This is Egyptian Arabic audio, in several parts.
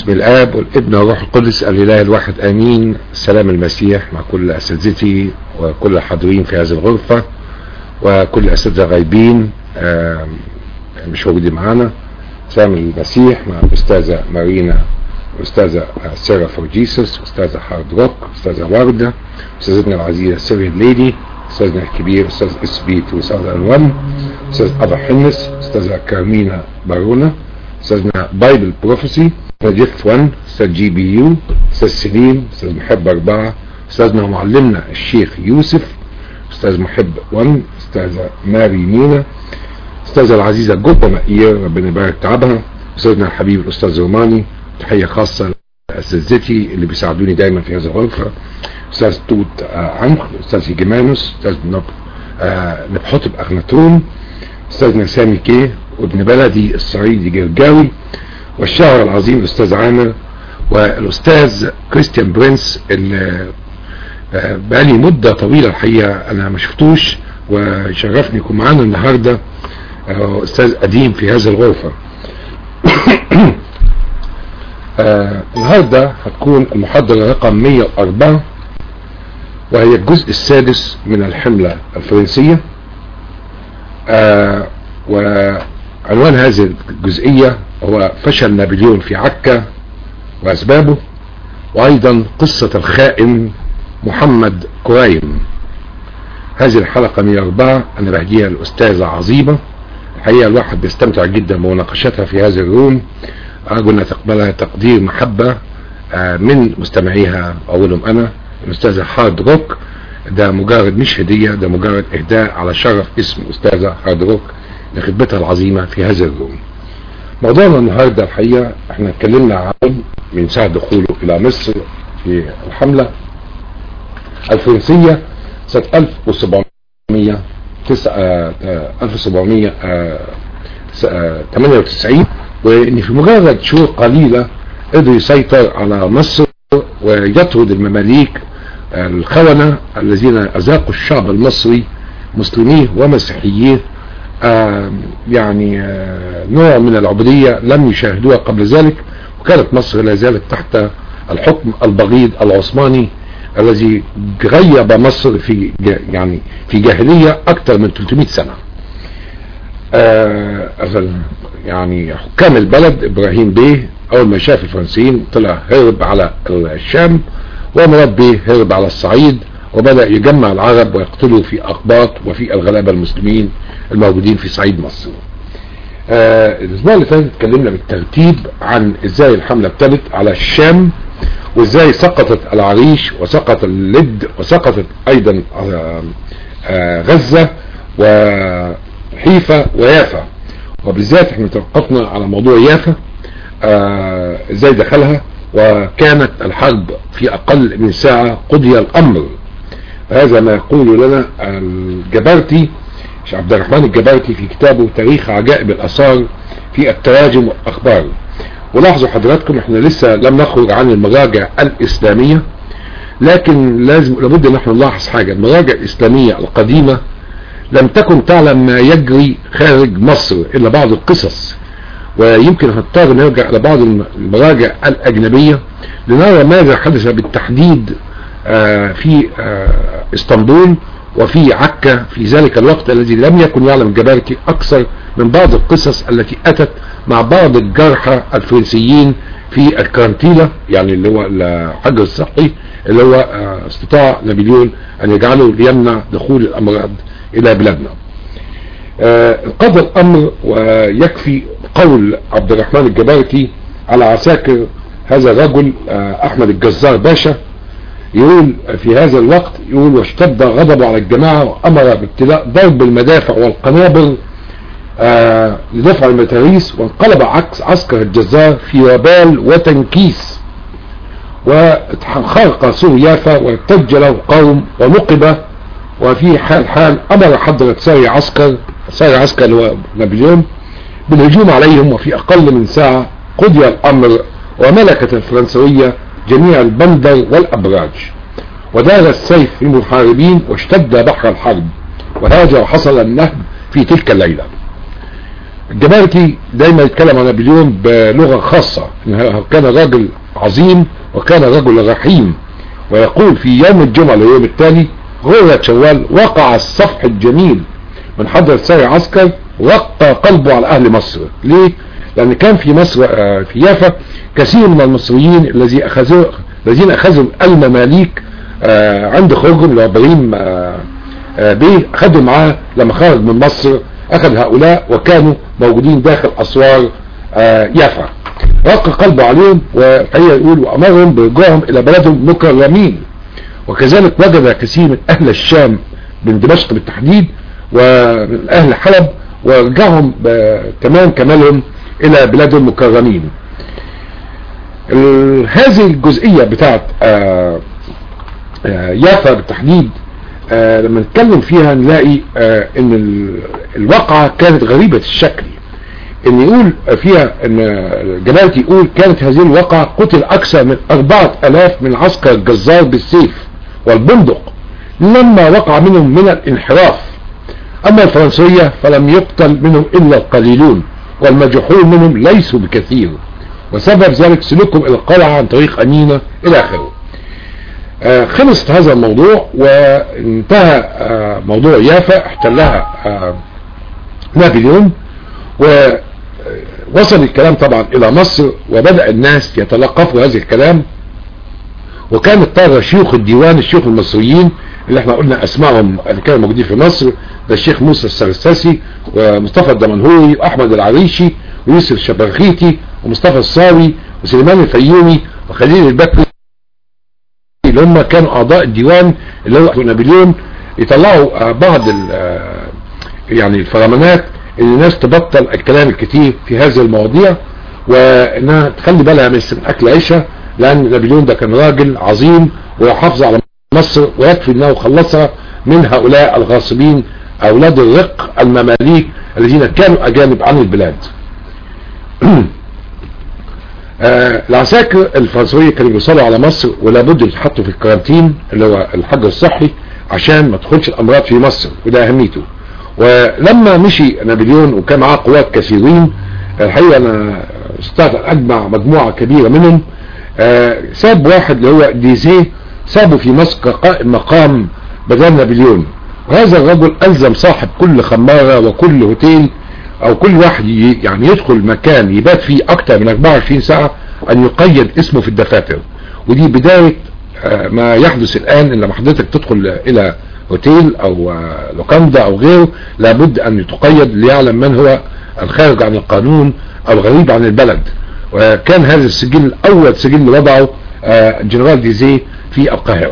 باسم الآب والابن والروح القدس الإله الواحد آمين سلام المسيح مع كل أساتذتي وكل الحاضرين في هذه الغرفة وكل الأساتذة غايبين مش موجودين معانا سلام المسيح مع الأستاذة مارينا الأستاذة سيرا فورجيسوس أستاذة هارد روك أستاذة وردة أستاذتنا العزيزة سيريد ليدي أستاذنا الكبير أستاذ اس بي 2001 أستاذ أبا حنس أستاذة كارمينا بارونا أستاذنا بايبل بروفيسي أستاذ جيف 1 أستاذ جي بي يو أستاذ سليم أستاذ محب أربعة أستاذنا معلمنا الشيخ يوسف أستاذ محب 1 أستاذة ماري مينا أستاذة العزيزة جوبا مقير ربنا يبارك تعبها أستاذنا الحبيب الأستاذ روماني تحية خاصة لأساتذتي اللي بيساعدوني دايما في هذه الغرفة أستاذ توت عنخ أستاذ جيمانوس أستاذ نب نبحطب أغنطون أستاذنا سامي كيه وابن بلدي الصعيدي جرجاوي والشاعر العظيم الأستاذ عامر والأستاذ كريستيان برنس اللي بقالي مدة طويلة الحقيقة أنا ما شفتوش وشرفني يكون معانا النهاردة أستاذ قديم في هذه الغرفة آه النهاردة هتكون المحاضرة رقم 104 وهي الجزء السادس من الحملة الفرنسية آه وعنوان هذه الجزئية هو فشل نابليون في عكا وأسبابه وأيضا قصة الخائن محمد كرايم هذه الحلقة 104 أنا بهديها الأستاذة عظيمة الحقيقة الواحد بيستمتع جدا بمناقشتها في هذا الروم أرجو أن تقبلها تقدير محبة من مستمعيها أولهم أنا الأستاذة هارد روك ده مجرد مش هدية ده مجرد إهداء على شرف اسم أستاذة هارد روك لخدمتها العظيمة في هذا الروم موضوعنا النهاردة الحقيقة احنا اتكلمنا عن من ساعة دخوله إلى مصر في الحملة الفرنسية سنة 1700 1798 وان في مجرد شهور قليلة قدر يسيطر على مصر ويطرد المماليك الخونة الذين أذاقوا الشعب المصري مسلميه ومسيحييه يعني نوع من العبودية لم يشاهدوها قبل ذلك وكانت مصر لا زالت تحت الحكم البغيض العثماني الذي غيب مصر في يعني في جاهلية اكثر من 300 سنة آه يعني حكام البلد ابراهيم بيه اول ما شاف الفرنسيين طلع هرب على الشام ومراد بيه هرب على الصعيد وبدأ يجمع العرب ويقتلوا في اقباط وفي الغلابة المسلمين الموجودين في صعيد مصر آه الاسبوع اللي فات اتكلمنا بالترتيب عن ازاي الحملة ابتدت على الشام وازاي سقطت العريش وسقط اللد وسقطت ايضا غزة وحيفا ويافا وبالذات احنا توقفنا على موضوع يافا ازاي دخلها وكانت الحرب في اقل من ساعة قضي الامر هذا ما يقول لنا الجبرتي عبد الرحمن الجبرتي في كتابه تاريخ عجائب الاثار في التراجم والاخبار ولاحظوا حضراتكم احنا لسه لم نخرج عن المراجع الاسلامية لكن لازم لابد ان احنا نلاحظ حاجة المراجع الاسلامية القديمة لم تكن تعلم ما يجري خارج مصر الا بعض القصص ويمكن هنضطر نرجع الى بعض المراجع الاجنبية لنرى ماذا حدث بالتحديد آه في آه اسطنبول وفي عكا في ذلك الوقت الذي لم يكن يعلم الجبارتي اكثر من بعض القصص التي اتت مع بعض الجرحى الفرنسيين في الكارنتيلا يعني اللي هو الحجر الصحي اللي هو استطاع نابليون ان يجعله ليمنع دخول الامراض الى بلادنا قضى الامر ويكفي قول عبد الرحمن الجبارتي على عساكر هذا الرجل احمد الجزار باشا يقول في هذا الوقت يقول واشتد غضبه على الجماعة وامر بابتلاء ضرب المدافع والقنابل آه لدفع المتاريس وانقلب عكس عسكر الجزار في وبال وتنكيس وخرق سور يافا وارتج له قوم ونقب وفي حال حال امر حضرة ساري عسكر ساري عسكر اللي هو نابليون بالهجوم عليهم وفي اقل من ساعة قضي الامر وملكت الفرنسوية جميع البندر والابراج ودار السيف في المحاربين واشتد بحر الحرب وهاج وحصل النهب في تلك الليلة الجبارتي دايما يتكلم عن نابليون بلغة خاصة إنه كان راجل عظيم وكان رجل رحيم ويقول في يوم الجمعة اليوم التالي غورة شوال وقع الصفح الجميل من حضرة ساري عسكر رق قلبه على أهل مصر ليه؟ لأن كان في مصر آه، في يافا كثير من المصريين الذي أخذوا الذين أخذوا المماليك آه، عند خروجهم لإبراهيم آه، بيه أخذوا معاه لما خرج من مصر أخذ هؤلاء وكانوا موجودين داخل أسوار يافا رق قلبه عليهم وحقيقة يقول وأمرهم برجوعهم إلى بلدهم مكرمين وكذلك وجد كثير من أهل الشام من دمشق بالتحديد ومن أهل حلب ورجعهم تمام كمالهم إلى بلادهم مكرمين هذه الجزئية بتاعت آه، آه، يافا بالتحديد آه، لما نتكلم فيها نلاقي ان الواقعة كانت غريبة الشكل ان يقول فيها ان جلالتي يقول كانت هذه الواقعة قتل اكثر من اربعة الاف من عسكر الجزار بالسيف والبندق لما وقع منهم من الانحراف اما الفرنسية فلم يقتل منهم الا القليلون والمجحول منهم ليسوا بكثير وسبب ذلك سلوكهم الى القلعة عن طريق امينة الى اخره آه خلصت هذا الموضوع وانتهى آه موضوع يافا احتلها آه نابليون ووصل الكلام طبعا الى مصر وبدأ الناس يتلقفوا هذا الكلام وكانت طار شيوخ الديوان الشيوخ المصريين اللي احنا قلنا اسمائهم اللي كانوا موجودين في مصر ده الشيخ موسى السرساسي ومصطفى الدمنهوري واحمد العريشي ويوسف الشبرخيتي ومصطفى الصاوي وسليمان الفيومي وخليل البكري اللي هم كانوا اعضاء الديوان اللي هو نابليون يطلعوا بعض يعني الفرمانات ان الناس تبطل الكلام الكتير في هذه المواضيع وانها تخلي بالها من اكل عيشها لان نابليون ده كان راجل عظيم وحافظ على مصر ويكفي انه خلصها من هؤلاء الغاصبين اولاد الرق المماليك الذين كانوا اجانب عن البلاد آه العساكر الفرنسوية كانوا بيوصلوا على مصر ولا بد يتحطوا في الكارانتين اللي هو الحجر الصحي عشان ما تدخلش الامراض في مصر وده اهميته ولما مشي نابليون وكان معاه قوات كثيرين الحقيقة انا استطعت ان اجمع مجموعة كبيرة منهم آه ساب واحد اللي هو ديزيه سابه في مصر كقائم مقام بدل نابليون وهذا الرجل ألزم صاحب كل خمارة وكل هوتيل أو كل واحد يعني يدخل مكان يبات فيه أكتر من 24 ساعة أن يقيد اسمه في الدفاتر ودي بداية ما يحدث الآن إن لما حضرتك تدخل إلى هوتيل أو لوكاندا أو غيره لابد أن يتقيد ليعلم من هو الخارج عن القانون أو الغريب عن البلد وكان هذا السجل أول سجل وضعه الجنرال ديزي في القاهرة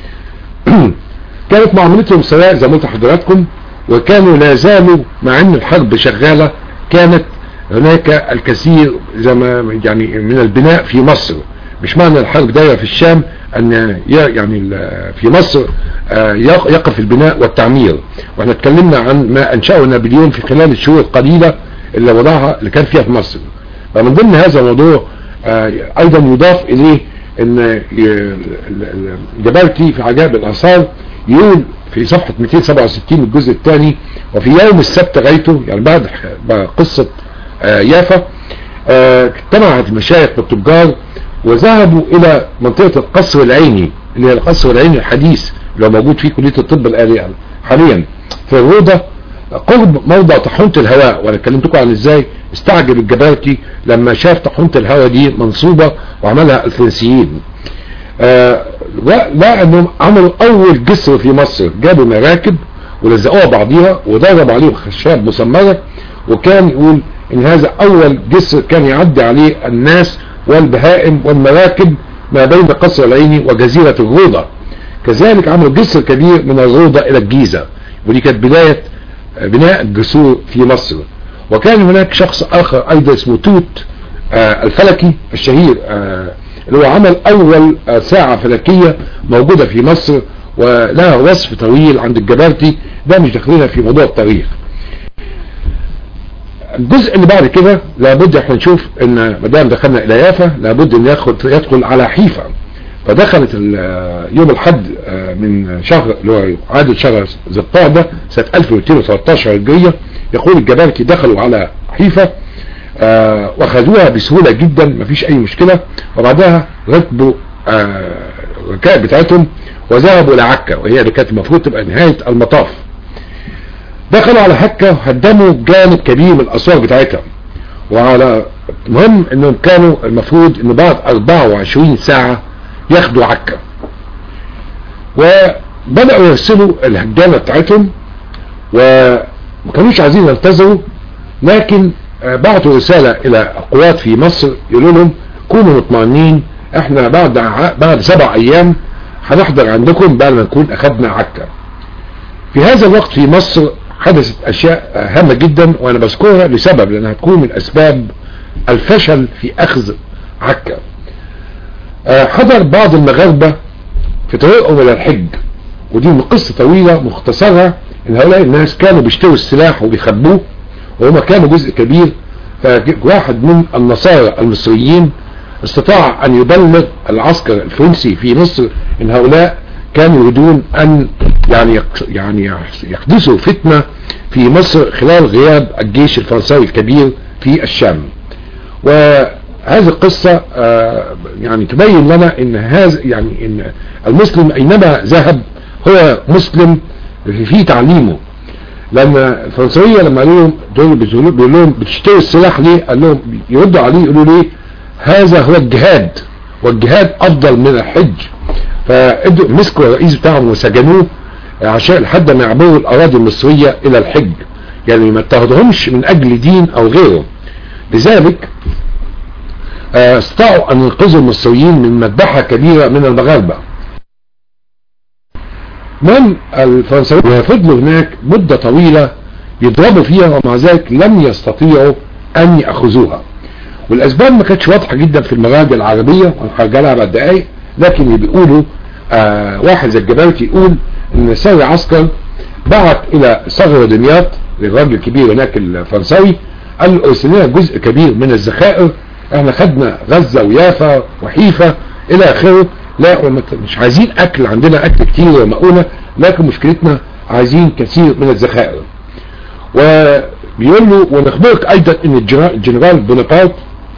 كانت معاملتهم سواء زي ما قلت لحضراتكم وكانوا لا زالوا مع ان الحرب شغالة كانت هناك الكثير زي ما يعني من البناء في مصر مش معنى الحرب دايرة في الشام ان يعني في مصر يقف البناء والتعمير واحنا اتكلمنا عن ما انشأه نابليون في خلال الشهور القليلة اللي وضعها اللي كان فيها في مصر فمن ضمن هذا الموضوع ايضا يضاف اليه ان جبالتي في عجائب الاثار يقول في صفحة 267 الجزء الثاني وفي يوم السبت غايته يعني بعد قصة يافا اجتمعت المشايخ والتجار وذهبوا الى منطقة القصر العيني اللي هي القصر العيني الحديث اللي هو موجود فيه كلية الطب الآلي حاليا في الروضة قرب موضع طحونة الهواء وانا كلمتكم عن ازاي استعجب الجبارتي لما شاف طحونة الهواء دي منصوبة وعملها الفرنسيين آه لا انهم عملوا اول جسر في مصر جابوا مراكب ولزقوها بعضيها وضرب عليهم خشاب مسمرة وكان يقول ان هذا اول جسر كان يعدي عليه الناس والبهائم والمراكب ما بين قصر العيني وجزيرة الروضة كذلك عملوا جسر كبير من الروضة الى الجيزة ودي كانت بداية بناء الجسور في مصر وكان هناك شخص اخر ايضا اسمه توت آه الفلكي الشهير آه اللي هو عمل اول آه ساعة فلكية موجودة في مصر ولها وصف طويل عند الجبارتي ده مش داخلين في موضوع التاريخ الجزء اللي بعد كده لابد احنا نشوف ان ما دام دخلنا الى يافا لابد ان يدخل يدخل على حيفا فدخلت يوم الحد من شهر اللي هو عادة شهر ذي القعدة سنة 1213 هجرية يقول الجباركي دخلوا على حيفا آه واخذوها بسهولة جدا مفيش اي مشكلة وبعدها ركبوا آه الركائب بتاعتهم وذهبوا لعكا وهي اللي كانت المفروض تبقى نهاية المطاف دخلوا على حكة وهدموا جانب كبير من الاسوار بتاعتها وعلى مهم انهم كانوا المفروض ان بعد 24 ساعة ياخدوا عكا وبدأوا يرسلوا الهجانة بتاعتهم وما كانوش عايزين ينتظروا لكن بعتوا رسالة الى قوات في مصر يقولوا لهم كونوا مطمئنين احنا بعد بعد سبع ايام هنحضر عندكم بعد ما نكون اخدنا عكا في هذا الوقت في مصر حدثت اشياء هامة جدا وانا بذكرها لسبب لانها تكون من اسباب الفشل في اخذ عكا حضر بعض المغاربة في طريقهم الى الحج ودي من قصة طويلة مختصرها ان هؤلاء الناس كانوا بيشتروا السلاح وبيخبوه وهم كانوا جزء كبير فواحد من النصارى المصريين استطاع ان يبلغ العسكر الفرنسي في مصر ان هؤلاء كانوا يريدون ان يعني يعني يحدثوا فتنة في مصر خلال غياب الجيش الفرنساوي الكبير في الشام وهذه القصة يعني تبين لنا ان هذا يعني ان المسلم اينما ذهب هو مسلم في تعليمه لما الفرنسوية لما قالوا لهم بيقول لهم بتشتروا السلاح ليه قال لهم يردوا عليه يقولوا ليه هذا هو الجهاد والجهاد افضل من الحج فادوا مسكوا الرئيس بتاعهم وسجنوه عشان لحد ما يعبروا الاراضي المصرية الى الحج يعني ما اتخذهمش من اجل دين او غيره لذلك استطاعوا ان ينقذوا المصريين من مذبحة كبيرة من المغاربة من الفرنسيين فضلوا هناك مدة طويلة يضربوا فيها ومع ذلك لم يستطيعوا ان يأخذوها والاسباب ما كانتش واضحة جدا في المراجع العربية وهرجع لها بعد دقايق لكن بيقولوا آه واحد زي الجبالتي يقول ان ساري عسكر بعت الى ثغر دمياط للراجل الكبير هناك الفرنساوي قال له ارسل لنا جزء كبير من الذخائر احنا خدنا غزة ويافا وحيفا الى اخره لا مش عايزين اكل عندنا اكل كتير ومؤونة لكن مشكلتنا عايزين كثير من الذخائر وبيقول له ونخبرك ايضا ان الجنرال بونابرت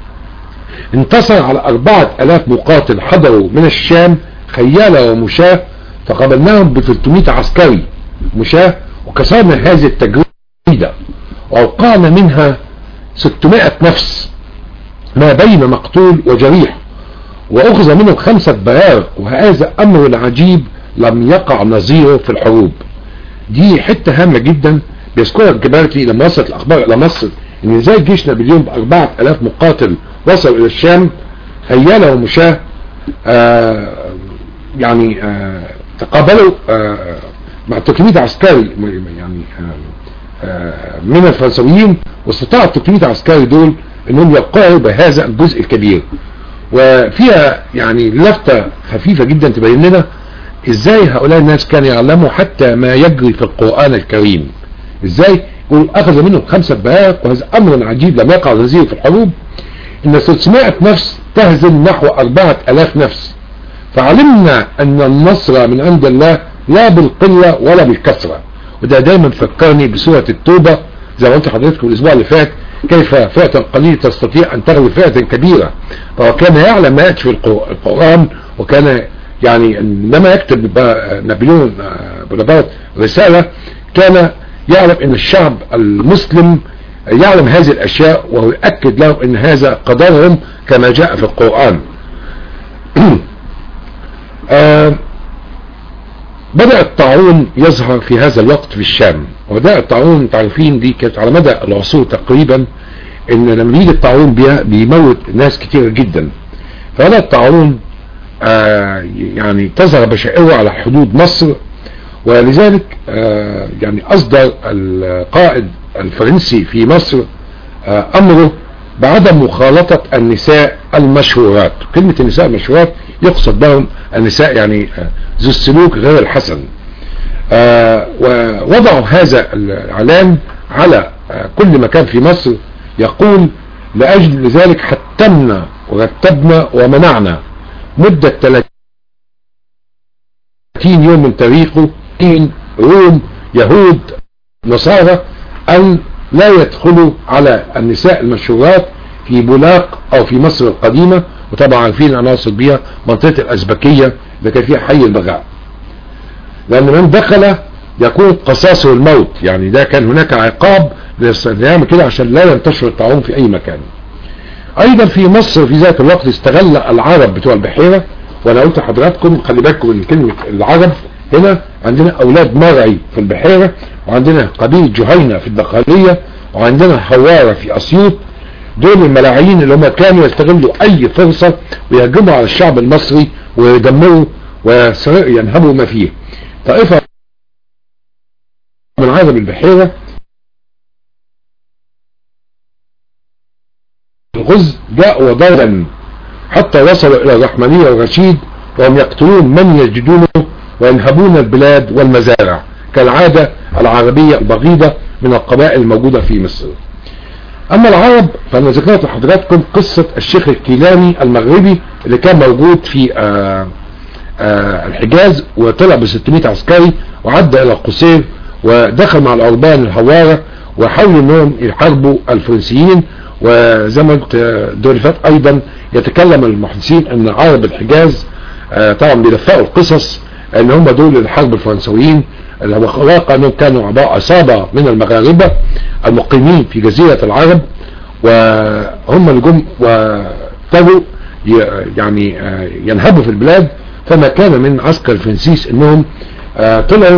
انتصر على اربعة الاف مقاتل حضروا من الشام خيالة ومشاة فقبلناهم ب 300 عسكري مشاة وكسرنا هذه التجريدة واوقعنا منها 600 نفس ما بين مقتول وجريح واخذ منهم خمسة بيار وهذا امر عجيب لم يقع نظيره في الحروب دي حتة هامة جدا بيذكرها الجبارتي لما وصلت الاخبار الى مصر ان ازاي جيش نابليون باربعة الاف مقاتل وصل الى الشام خيالة ومشاة آه يعني آه تقابلوا آه مع 300 عسكري يعني من الفرنسويين واستطاع 300 عسكري دول انهم يقعوا بهذا الجزء الكبير وفيها يعني لفتة خفيفة جدا تبين لنا ازاي هؤلاء الناس كانوا يعلموا حتى ما يجري في القرآن الكريم ازاي يقول اخذ منهم خمسة بهاق وهذا امر عجيب لم يقع نظيره في الحروب ان 300 نفس تهزم نحو 4000 نفس فعلمنا ان النصر من عند الله لا بالقلة ولا بالكثرة وده دايما فكرني بسورة التوبة زي ما قلت لحضرتكم الاسبوع اللي فات كيف فئة قليلة تستطيع ان تغلب فئة كبيرة فهو كان يعلم ما يأتي في القرآن وكان يعني لما يكتب نابليون بونابرت رسالة كان يعلم ان الشعب المسلم يعلم هذه الاشياء ويؤكد لهم ان هذا قدرهم كما جاء في القرآن آه بدأ الطاعون يظهر في هذا الوقت في الشام وبدأ الطاعون تعرفين دي كانت على مدى العصور تقريبا ان لما يجي الطاعون بيموت ناس كتير جدا فبدأ الطاعون آه يعني تظهر بشائره على حدود مصر ولذلك آه يعني اصدر القائد الفرنسي في مصر آه امره بعدم مخالطة النساء المشهورات كلمة النساء المشهورات يقصد بهم النساء يعني ذو السلوك غير الحسن آه ووضعوا هذا الاعلان على آه كل مكان في مصر يقول لأجل ذلك حتمنا ورتبنا ومنعنا مدة 30 يوم من تاريخه روم يهود نصارى أن لا يدخلوا على النساء المشهورات في بولاق او في مصر القديمة وطبعا عارفين انا اقصد بيها منطقة الازبكية اللي كان فيها حي البغاء لان من دخل يكون قصاصه الموت يعني ده كان هناك عقاب ليعمل كده عشان لا ينتشر الطاعون في اي مكان ايضا في مصر في ذات الوقت استغل العرب بتوع البحيرة وانا قلت لحضراتكم خلي بالكم من كلمة العرب هنا عندنا اولاد مرعي في البحيرة وعندنا قبيلة جهينة في الدقالية وعندنا حوارة في اسيوط دول الملاعين اللي هم كانوا يستغلوا اي فرصة ويهجموا على الشعب المصري ويدمروا وينهبوا ما فيه طائفة من عرب البحيرة الغز جاء وضربا حتى وصلوا الى الرحمنية والرشيد وهم يقتلون من يجدونه وينهبون البلاد والمزارع كالعادة العربية البغيضة من القبائل الموجودة في مصر اما العرب فانا ذكرت لحضراتكم قصة الشيخ الكيلاني المغربي اللي كان موجود في آآ آآ الحجاز وطلع ب 600 عسكري وعدى الى القصير ودخل مع العربان الهوارة وحاولوا انهم يحاربوا الفرنسيين وزي ما قلت دول فات ايضا يتكلم المحدثين ان عرب الحجاز طبعا بيدفقوا القصص ان هم دول الحرب الفرنسويين الواقع انهم كانوا عباء عصابة من المغاربة المقيمين في جزيرة العرب وهم اللي جم وابتدوا يعني ينهبوا في البلاد فما كان من عسكر الفرنسيس انهم طلعوا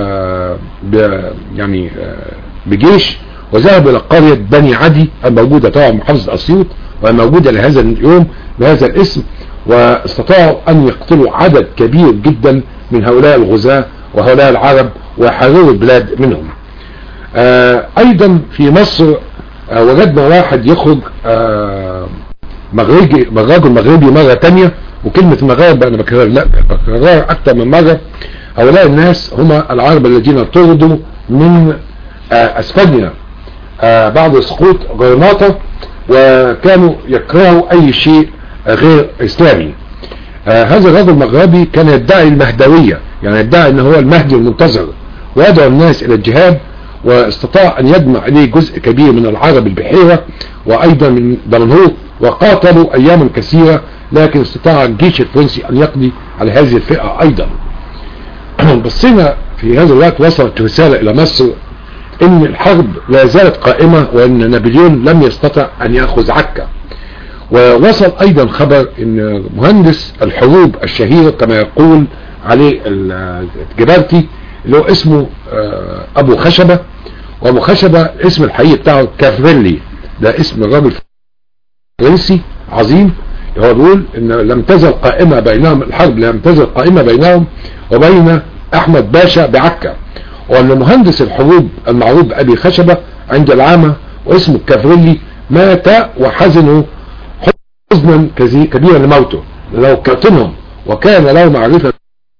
يعني بجيش وذهبوا الى قرية بني عدي الموجودة طبعا محافظة اسيوط والموجودة لهذا اليوم بهذا الاسم واستطاعوا ان يقتلوا عدد كبير جدا من هؤلاء الغزاة وهؤلاء العرب وحرروا البلاد منهم آه ايضا في مصر آه وجدنا واحد يخرج آه مغربي رجل مغربي مرة تانية وكلمة مغاربة انا بكرر لا بكررها اكتر من مرة هؤلاء الناس هم العرب الذين طردوا من اسبانيا بعد سقوط غرناطة وكانوا يكرهوا اي شيء غير اسلامي هذا الرجل المغربي كان يدعي المهدوية يعني يدعي ان هو المهدي المنتظر ويدعو الناس الى الجهاد واستطاع ان يجمع اليه جزء كبير من العرب البحيرة وايضا من دمنهور وقاتلوا اياما كثيرة لكن استطاع الجيش الفرنسي ان يقضي على هذه الفئة ايضا بصينا في هذا الوقت وصلت رسالة الى مصر ان الحرب لا زالت قائمة وان نابليون لم يستطع ان يأخذ عكا ووصل ايضا خبر ان مهندس الحروب الشهير كما يقول عليه الجبارتي اللي هو اسمه ابو خشبة وابو خشبة اسم الحقيقي بتاعه كافريلي ده اسم الراجل فرنسي عظيم هو بيقول ان لم تزل قائمة بينهم الحرب لم تزل قائمة بينهم وبين احمد باشا بعكا وان مهندس الحروب المعروف بابي خشبة عند العامة واسمه كافريلي مات وحزنه حزنا كبيرا لموته لو كاتنهم وكان له معرفة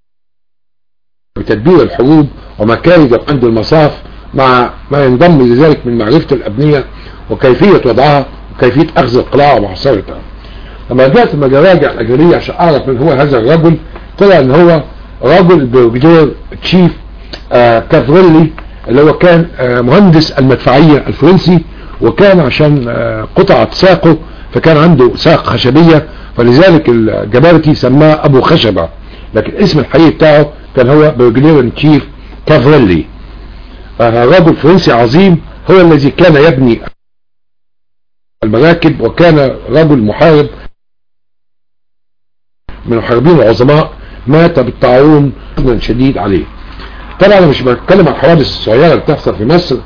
بتدبير الحروب ومكارج عند المصاف مع ما ينضم لذلك من معرفة الأبنية وكيفية وضعها وكيفية أخذ القلاع ومحصرتها لما رجعت المراجع الأجنبية عشان أعرف من هو هذا الرجل طلع إن هو رجل برجدير تشيف آه كافريلي اللي هو كان آه مهندس المدفعية الفرنسي وكان عشان آه قطعة ساقه فكان عنده ساق خشبية فلذلك الجبارتي سماه أبو خشبة لكن اسم الحقيقي بتاعه كان هو برجلير تشيف كافريلي رجل فرنسي عظيم هو الذي كان يبني المراكب وكان رجل محارب من المحاربين العظماء مات بالطاعون حزنا شديد عليه طبعا انا مش بتكلم عن الحوادث الصغيره اللي بتحصل في مصر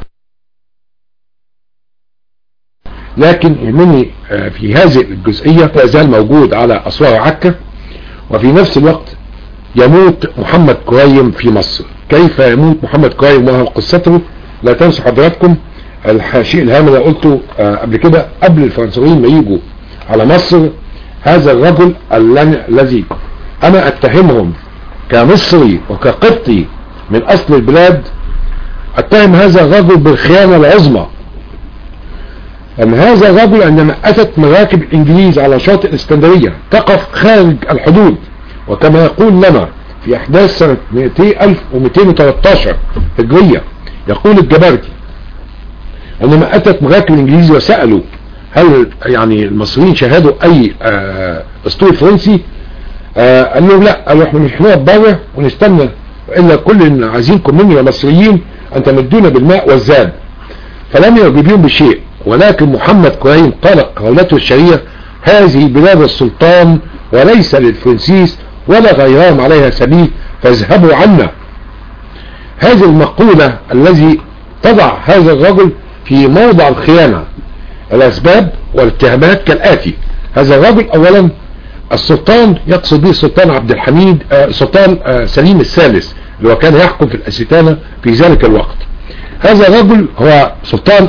لكن يهمني في هذه الجزئية لا زال موجود على أسوار عكا وفي نفس الوقت يموت محمد كريم في مصر كيف يموت محمد كريم وهو قصته لا تنسوا حضراتكم الشيء الهام اللي قلته قبل كده قبل الفرنسيين ما يجوا على مصر هذا الرجل الذي انا اتهمهم كمصري وكقبطي من اصل البلاد اتهم هذا الرجل بالخيانة العظمى ان هذا الرجل عندما اتت مراكب الانجليز على شاطئ الاسكندرية تقف خارج الحدود وكما يقول لنا في احداث سنة 1213 هجرية يقول الجبارتي عندما اتت مراكب الانجليزي وسألوا هل يعني المصريين شاهدوا اي آه، اسطول فرنسي آه، قال لهم لا قالوا احنا مش هنقعد بره ونستنى الا كل اللي عايزينكم مني يا مصريين ان تمدونا بالماء والزاد فلم يعجبهم بشيء ولكن محمد كريم طلق قولته الشريعة هذه بلاد السلطان وليس للفرنسيس ولا غيرهم عليها سبيل فاذهبوا عنا هذه المقولة الذي تضع هذا الرجل في موضع الخيانة الأسباب والاتهامات كالآتي هذا الرجل أولا السلطان يقصد به السلطان عبد الحميد آه سلطان آه سليم الثالث اللي هو كان يحكم في الأستانة في ذلك الوقت هذا الرجل هو سلطان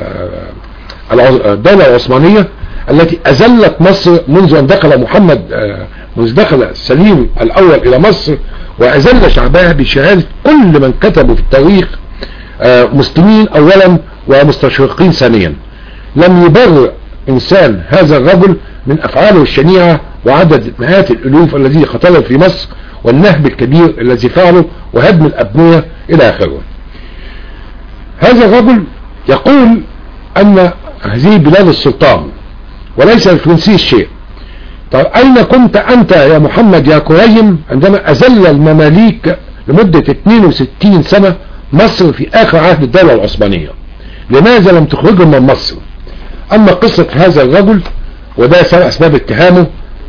الدولة العثمانية التي أزلت مصر منذ أن دخل محمد منذ دخل سليم الأول إلى مصر وأزل شعبها بشهادة كل من كتبوا في التاريخ مسلمين أولا ومستشرقين ثانيا لم يبر إنسان هذا الرجل من أفعاله الشنيعة وعدد مئات الألوف الذي قتلوا في مصر والنهب الكبير الذي فعله وهدم الأبنية إلى آخره هذا الرجل يقول أن هذه بلاد السلطان وليس الفرنسيس شيء طب أين كنت أنت يا محمد يا كريم عندما أزل المماليك لمدة 62 سنة مصر في آخر عهد الدولة العثمانية لماذا لم تخرجهم من مصر أما قصة هذا الرجل وده سبب أسباب اتهامه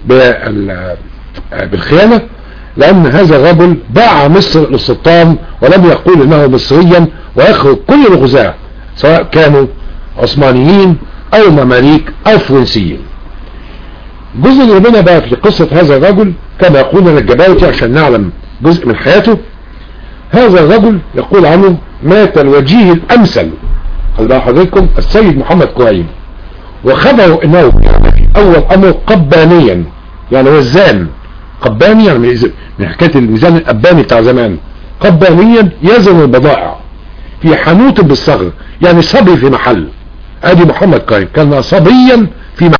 بالخيانة لأن هذا الرجل باع مصر للسلطان ولم يقول إنه مصريا ويخرج كل الغزاة سواء كانوا عثمانيين أو مماليك أو فرنسيين جزء اللي بنا بقى في قصة هذا الرجل كما يقول الجباوتي عشان نعلم جزء من حياته هذا الرجل يقول عنه مات الوجيه الأمثل خلي بقى حضرتكم السيد محمد كريم وخبروا انه كان في اول امر قبانيا يعني وزان قباني يعني من حكاية الميزان الأباني بتاع زمان قبانيا يزن البضائع في حانوت بالصغر يعني صبي في محل ادي محمد كريم كان صبيا في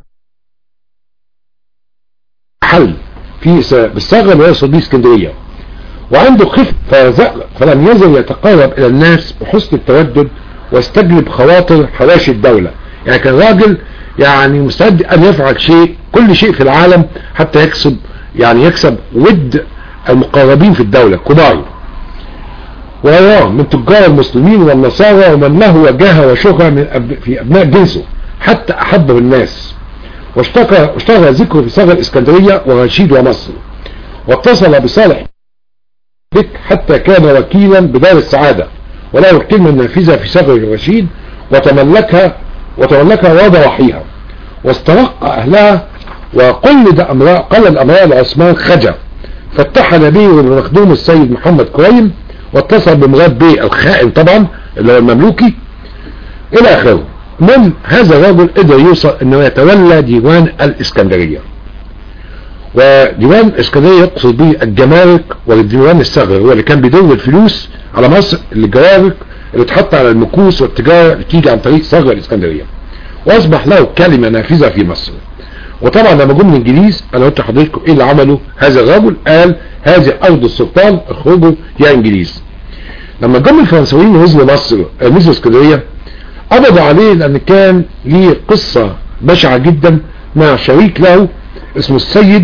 محل في بالصغر اللي يقصد بيه اسكندريه وعنده خف فلم يزل يتقرب الى الناس بحسن التودد واستجلب خواطر حواشي الدولة يعني كان راجل يعني مستعد ان يفعل شيء كل شيء في العالم حتى يكسب يعني يكسب ود المقربين في الدولة كبار ويراه من تجار المسلمين والنصارى ومن له وجاهه وشهرة من أب... في أبناء جنسه حتى أحبه الناس واشتكى اشتغل ذكره في صغر الإسكندرية ورشيد ومصر واتصل بصالح بك حتى كان وكيلا بدار السعادة وله الكلمة النافذة في صغر الرشيد وتملكها وتملكها وضواحيها واسترق أهلها وقلد أمراء قلد أمراء العثمان خجر فاتحد به وبمخدوم السيد محمد كريم واتصل بمراد بيه الخائن طبعا اللي هو المملوكي الى اخره من هذا الرجل قدر يوصل انه يتولى ديوان الاسكندرية وديوان الاسكندرية يقصد به الجمارك والديوان الصغر هو اللي كان بيدور الفلوس على مصر الجوارك اللي تحط على المكوس والتجارة اللي تيجي عن طريق صغر الاسكندرية واصبح له كلمة نافذة في مصر وطبعا لما جم الانجليز انا قلت لحضرتكم ايه اللي عمله هذا الرجل قال هذه ارض السلطان اخرجوا يا انجليز لما جم الفرنسيين نزلوا مصر نزلوا اسكندريه قبضوا عليه لان كان ليه قصه بشعه جدا مع شريك له اسمه السيد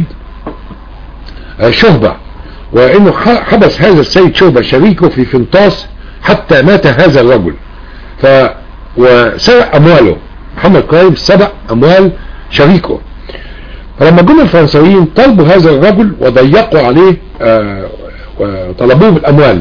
شهبة وانه حبس هذا السيد شهبة شريكه في فنطاس حتى مات هذا الرجل ف وسرق امواله محمد كريم سرق اموال شريكه فلما جم الفرنسيين طلبوا هذا الرجل وضيقوا عليه آه وطلبوه بالاموال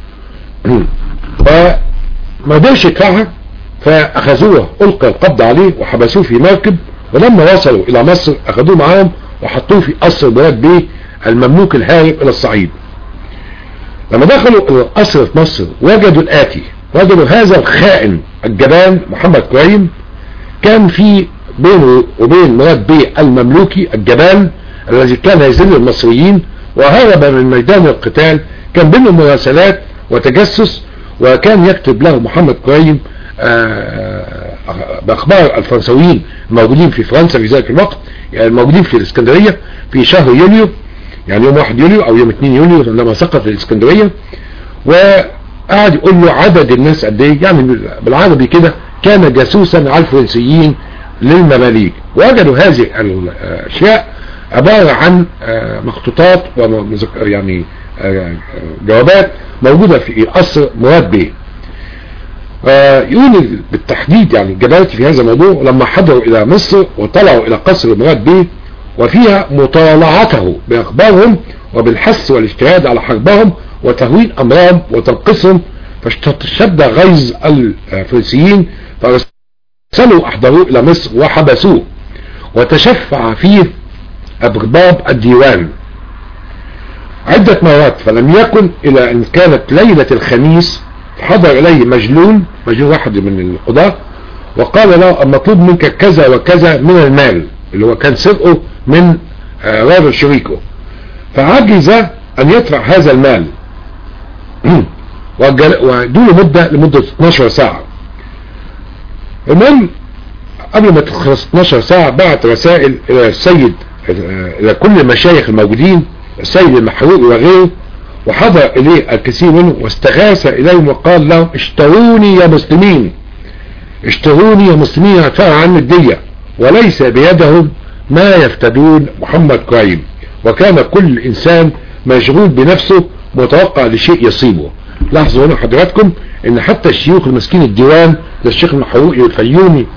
فما قدرش يدفعها فاخذوه القى القبض عليه وحبسوه في مركب ولما وصلوا الى مصر اخذوه معاهم وحطوه في قصر بلاد بيه المملوك الهارب الى الصعيد لما دخلوا القصر في مصر وجدوا الاتي وجدوا هذا الخائن الجبان محمد كريم كان في بينه وبين مراد بيه المملوكي الجبان الذي كان يذل المصريين وهرب من ميدان القتال كان بينهم مراسلات وتجسس وكان يكتب له محمد كريم باخبار الفرنسويين الموجودين في فرنسا في ذلك الوقت يعني الموجودين في الاسكندرية في شهر يوليو يعني يوم 1 يوليو او يوم 2 يوليو لما سقط الاسكندرية وقعد يقول له عدد الناس قد ايه يعني بالعربي كده كان جاسوسا على الفرنسيين للمماليك وجدوا هذه الاشياء عبارة عن مخطوطات يعني جوابات موجودة في قصر مراد بيه يقول بالتحديد يعني جبالتي في هذا الموضوع لما حضروا الى مصر وطلعوا الى قصر مراد بيه وفيها مطالعته باخبارهم وبالحث والاجتهاد على حربهم وتهوين امرهم وتنقصهم فاشتد غيظ الفرنسيين فرسلوا احضروه الى مصر وحبسوه وتشفع فيه ابرباب الديوان عدة مرات فلم يكن الى ان كانت ليلة الخميس حضر اليه مجلون مجلون واحد من القضاة وقال له المطلوب منك كذا وكذا من المال اللي هو كان سرقه من راجل شريكه فعجز ان يدفع هذا المال ودوله مدة لمدة 12 ساعة المهم قبل ما تخلص 12 ساعة بعت رسائل الى السيد الى كل المشايخ الموجودين السيد المحروق وغيره وحضر اليه الكثير منهم واستغاث اليهم وقال لهم اشتروني يا مسلمين اشتروني يا مسلمين ادفعوا عني الدية وليس بيدهم ما يفتدون محمد كريم وكان كل انسان مشغول بنفسه متوقع لشيء يصيبه لاحظوا هنا حضراتكم ان حتى الشيوخ المسكين الديوان للشيخ المحروقي والفيومي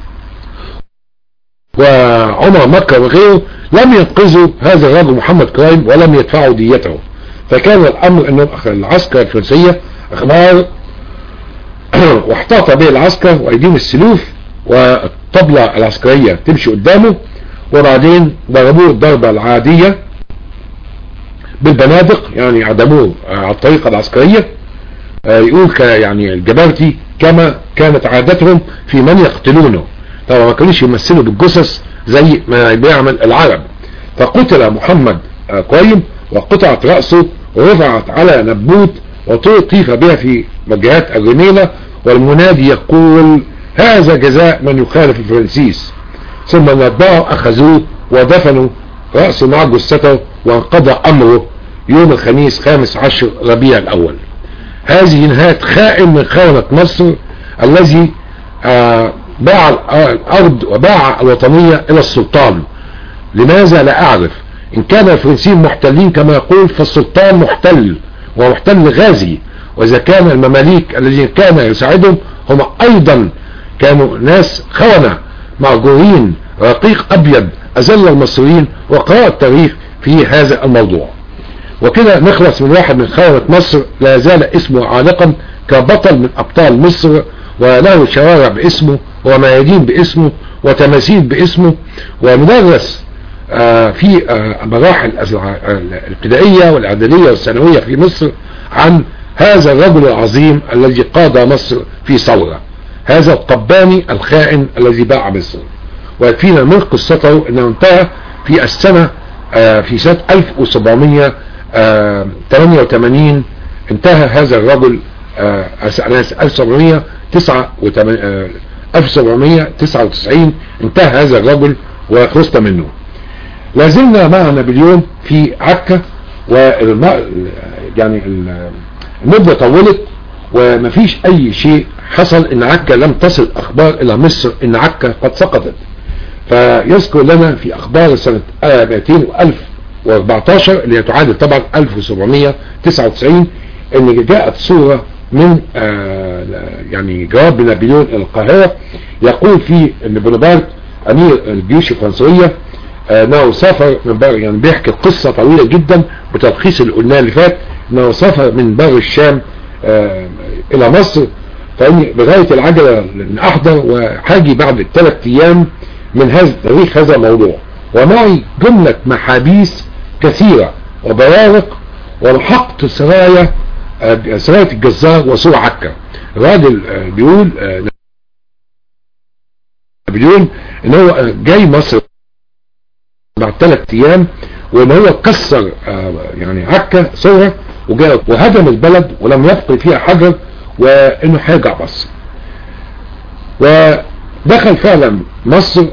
وعمر مكة وغيره لم ينقذوا هذا الرجل محمد كرايم ولم يدفعوا ديته فكان الامر ان العسكر الفرنسية اخبار واحتاط به العسكر وايديهم السلوف والطبلة العسكرية تمشي قدامه وبعدين ضربوه الضربة العادية بالبنادق يعني عدموه على الطريقة العسكرية يقول يعني الجبارتي كما كانت عادتهم في من يقتلونه طبعا ما كانوش يمثلوا بالجثث زي ما بيعمل العرب فقتل محمد قايم وقطعت رأسه ورفعت على نبوت وطيف بها في مجهات الرميلة والمنادي يقول هذا جزاء من يخالف الفرنسيس ثم نبعوا أخذوه ودفنوا رأسه مع جثته وانقضى أمره يوم الخميس خامس عشر ربيع الأول هذه نهاية خائن من خونة مصر الذي آه باع الأرض وباع الوطنية إلى السلطان لماذا لا أعرف إن كان الفرنسيين محتلين كما يقول فالسلطان محتل ومحتل غازي وإذا كان المماليك الذين كان يساعدهم هم أيضا كانوا ناس خونة مأجورين رقيق أبيض أذل المصريين وقراء التاريخ في هذا الموضوع وكده نخلص من واحد من خونة مصر لا زال اسمه عالقا كبطل من أبطال مصر وله شوارع باسمه وميادين باسمه وتماثيل باسمه ومدرس آه في آه مراحل الابتدائية والإعدادية والثانوية في مصر عن هذا الرجل العظيم الذي قاد مصر في ثورة هذا القباني الخائن الذي باع مصر ويكفينا من قصته انه انتهى في السنة آه في سنة 1788 انتهى هذا الرجل 1799 انتهى هذا الرجل وخلصنا منه لازلنا مع نابليون في عكا والم... يعني المدة طولت ومفيش اي شيء حصل ان عكا لم تصل اخبار الى مصر ان عكا قد سقطت فيذكر لنا في اخبار سنة 200 1014 اللي تعادل طبعا 1799 ان جاءت صورة من آه يعني جواب نابليون الى القاهرة يقول فيه ان بونابرت امير الجيوش الفرنسوية انه سافر من بر يعني بيحكي قصة طويلة جدا بتلخيص اللي قلناه اللي فات انه سافر من بر الشام آه الى مصر فاني بغاية العجلة احضر وحاجي بعد ثلاث ايام من هذا تاريخ هذا الموضوع ومعي جملة محابيس كثيرة وبوارق ومحقت سرايا سراية الجزار وسوء عكا الراجل بيقول بيقول ان هو جاي مصر بعد ثلاث ايام وان هو كسر يعني عكا صورة وجاء وهدم البلد ولم يبقي فيها حجر وانه هيرجع مصر ودخل فعلا مصر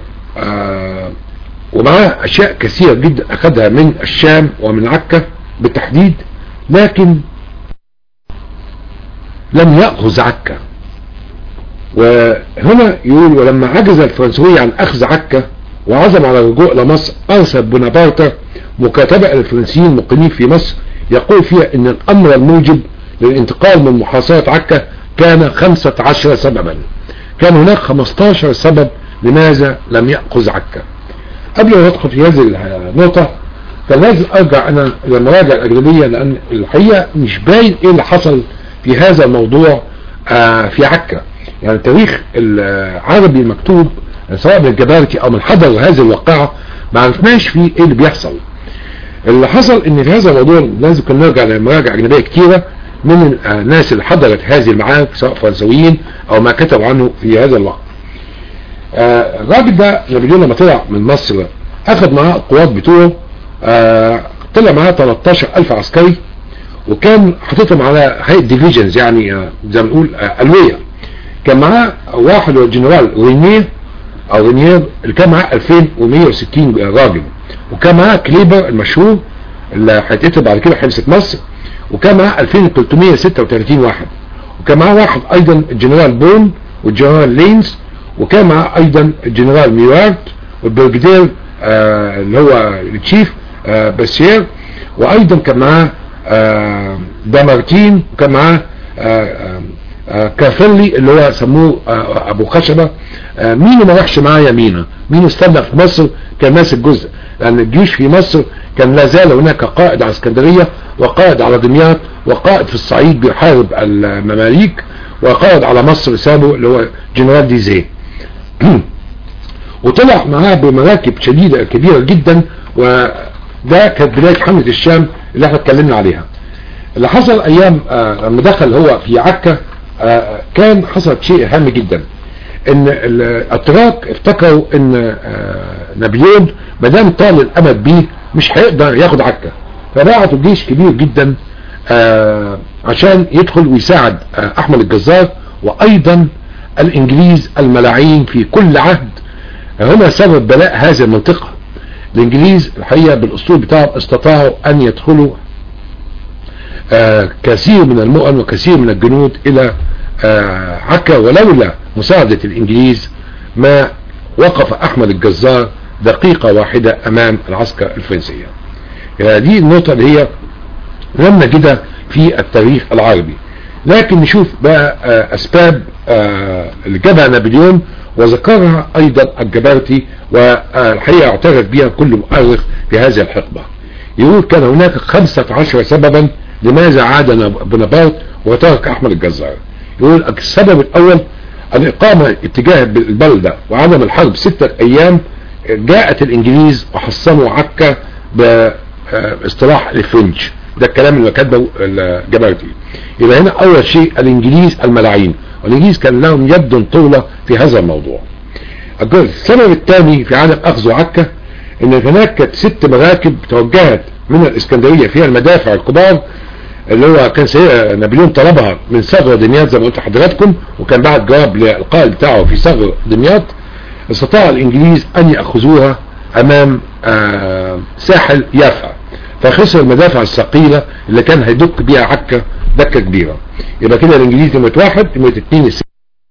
ومعاه اشياء كثيرة جدا اخذها من الشام ومن عكا بالتحديد لكن لم يأخذ عكا وهنا يقول ولما عجز الفرنسوي عن اخذ عكا وعزم على الرجوع الى مصر ارسل بونابرت مكاتبة الى الفرنسيين المقيمين في مصر يقول فيها ان الامر الموجب للانتقال من محاصرة عكا كان 15 سببا كان هناك 15 سبب لماذا لم يأخذ عكا قبل ما ندخل في هذه النقطة فلازم ارجع انا للمراجع الاجنبية لان الحقيقة مش باين ايه اللي حصل في هذا الموضوع آه في عكا يعني التاريخ العربي المكتوب سواء من الجبارتي او من حضر هذه الواقعة ما عرفناش فيه ايه اللي بيحصل اللي حصل ان في هذا الموضوع لازم كنا نرجع لمراجع اجنبية كتيرة من الناس اللي حضرت هذه المعارك سواء فرنسويين او ما كتبوا عنه في هذا الوقت آه الراجل ده نابليون لما طلع من مصر اخذ معاه القوات بتوعه آه طلع معاه 13 الف عسكري وكان حاططهم على هيئة ديفيجنز يعني آه زي ما نقول آه الوية كان معاه واحد الجنرال رينير او رينير اللي كان معاه 2160 راجل وكان معاه كليبر المشهور اللي هيتقتل بعد كده حبسة مصر وكان معاه 2336 واحد وكان معاه واحد ايضا الجنرال بون والجنرال لينز وكان معاه ايضا الجنرال ميوارد والبرجدير آه اللي هو التشيف آه بسير وايضا كان معاه آه دامارتين وكان معاه آه آه كافلي اللي هو سموه آه ابو خشبة آه مين ما راحش معاه يمينه مين استنى في مصر كان ماسك جزء لان الجيش في مصر كان لا زال هناك قائد على اسكندرية وقائد على دمياط وقائد في الصعيد بيحارب المماليك وقائد على مصر سابه اللي هو جنرال ديزي وطلع معاه بمراكب شديدة كبيرة جدا وده كانت بداية حملة الشام اللي احنا اتكلمنا عليها اللي حصل ايام آه لما دخل هو في عكا آه كان حصل شيء هام جدا ان الاتراك افتكروا ان آه نابليون ما دام طال الامد بيه مش هيقدر ياخد عكا فبعتوا جيش كبير جدا عشان يدخل ويساعد احمد الجزار وايضا الانجليز الملاعين في كل عهد هنا سبب بلاء هذه المنطقة الانجليز الحقيقة بالاسطول بتاعهم استطاعوا ان يدخلوا كثير من المؤن وكثير من الجنود الى عكا ولولا مساعدة الانجليز ما وقف احمد الجزار دقيقة واحدة امام العسكر الفرنسية دي النقطة اللي هي لم نجدها في التاريخ العربي لكن نشوف بقى اسباب اللي جابها نابليون وذكرها ايضا الجبارتي والحقيقة اعترف بها كل مؤرخ في هذه الحقبة يقول كان هناك 15 سببا لماذا عاد بونابرت وترك احمد الجزار يقول السبب الاول الاقامة اتجاه البلدة وعدم الحرب ستة ايام جاءت الانجليز وحصنوا عكا باصطلاح الفرنش ده الكلام اللي كاتبه الجبارتي يبقى هنا اول شيء الانجليز الملاعين والانجليز كان لهم يد طولة في هذا الموضوع السبب الثاني في عدم اخذ عكا ان هناك كانت ست مراكب توجهت من الاسكندرية فيها المدافع الكبار اللي هو كان نابليون طلبها من ثغر دمياط زي ما قلت لحضراتكم وكان بعت جواب للقائد بتاعه في ثغر دمياط استطاع الانجليز ان ياخذوها امام آه ساحل يافا فخسر المدافع الثقيلة اللي كان هيدك بيها عكا دكة كبيرة يبقى كده الانجليز نمرة واحد نمرة اتنين ست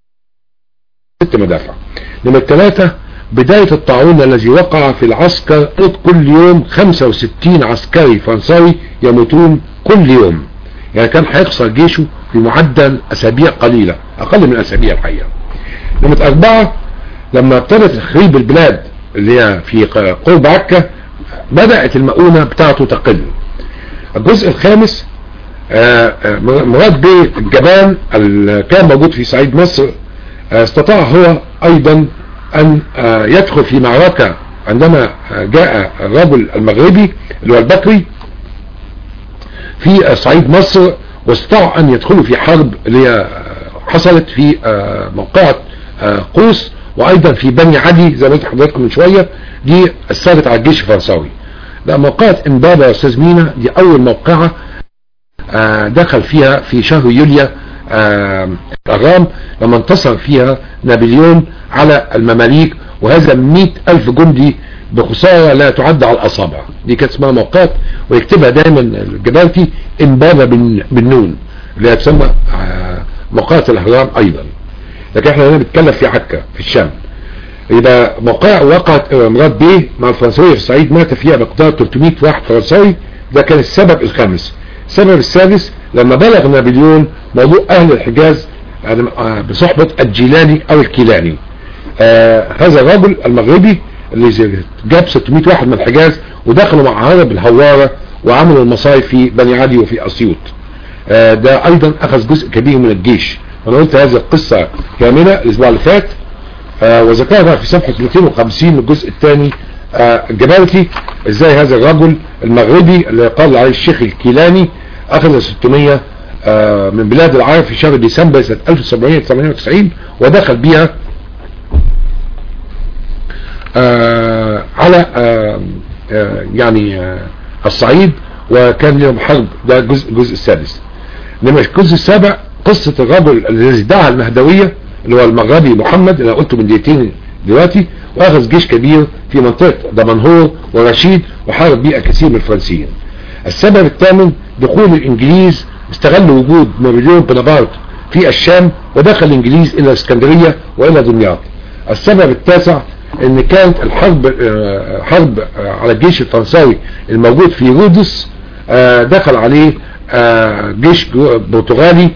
مدافع نمرة ثلاثة بداية الطاعون الذي وقع في العسكر كل يوم 65 عسكري فرنساوي يموتون كل يوم يعني كان هيخسر جيشه في معدل اسابيع قليلة اقل من اسابيع الحقيقة نمرة اربعة لما ابتدت تخريب البلاد اللي هي في قرب عكا بدأت المؤونة بتاعته تقل الجزء الخامس مراد بيه الجبان اللي كان موجود في صعيد مصر استطاع هو ايضا ان يدخل في معركة عندما جاء الرجل المغربي اللي هو البكري في صعيد مصر واستطاعوا ان يدخلوا في حرب اللي هي حصلت في موقعة قوس وايضا في بني عدي زي ما قلت حضراتكم من شوية دي اثرت على الجيش الفرنساوي لا موقعة امبابة يا استاذ مينا دي اول موقعة دخل فيها في شهر يوليو الغام لما انتصر فيها نابليون على المماليك وهذا مئة الف جندي بخسارة لا تعد على الاصابع دي كانت اسمها موقعات ويكتبها دايما الجبالتي امبابة بالنون اللي هي تسمى موقعة الاهرام ايضا لكن احنا هنا بنتكلم في عكا في الشام يبقى موقع وقعت مراد بيه مع الفرنساوية في الصعيد مات فيها بقدار 300 واحد فرنساوي ده كان السبب الخامس السبب السادس لما بلغ نابليون موضوع اهل الحجاز بصحبة الجيلاني او الكيلاني آه هذا الرجل المغربي اللي جاب 600 واحد من الحجاز ودخلوا مع هرب الهوارة وعملوا المصايب في بني عدي وفي اسيوط آه ده ايضا اخذ جزء كبير من الجيش انا قلت هذه القصة كاملة الاسبوع اللي فات آه وذكرها في صفحة 250 من الجزء الثاني آه جبالتي ازاي هذا الرجل المغربي اللي قال عليه الشيخ الكيلاني اخذ 600 آه من بلاد العرب في شهر ديسمبر سنة 1798 ودخل بها آه على آه آه يعني آه الصعيد وكان لهم حرب ده الجزء الجزء السادس انما الجزء السابع قصة الرجل الذي دعا المهدوية اللي هو المغربي محمد اللي قلته من دقيقتين دلوقتي واخذ جيش كبير في منطقة دمنهور ورشيد وحارب بيئة كثير من الفرنسيين السبب الثامن دخول الانجليز استغلوا وجود نابليون بونابرت في الشام ودخل الانجليز الى اسكندرية والى دمياط السبب التاسع ان كانت الحرب حرب على الجيش الفرنساوي الموجود في رودس دخل عليه جيش برتغالي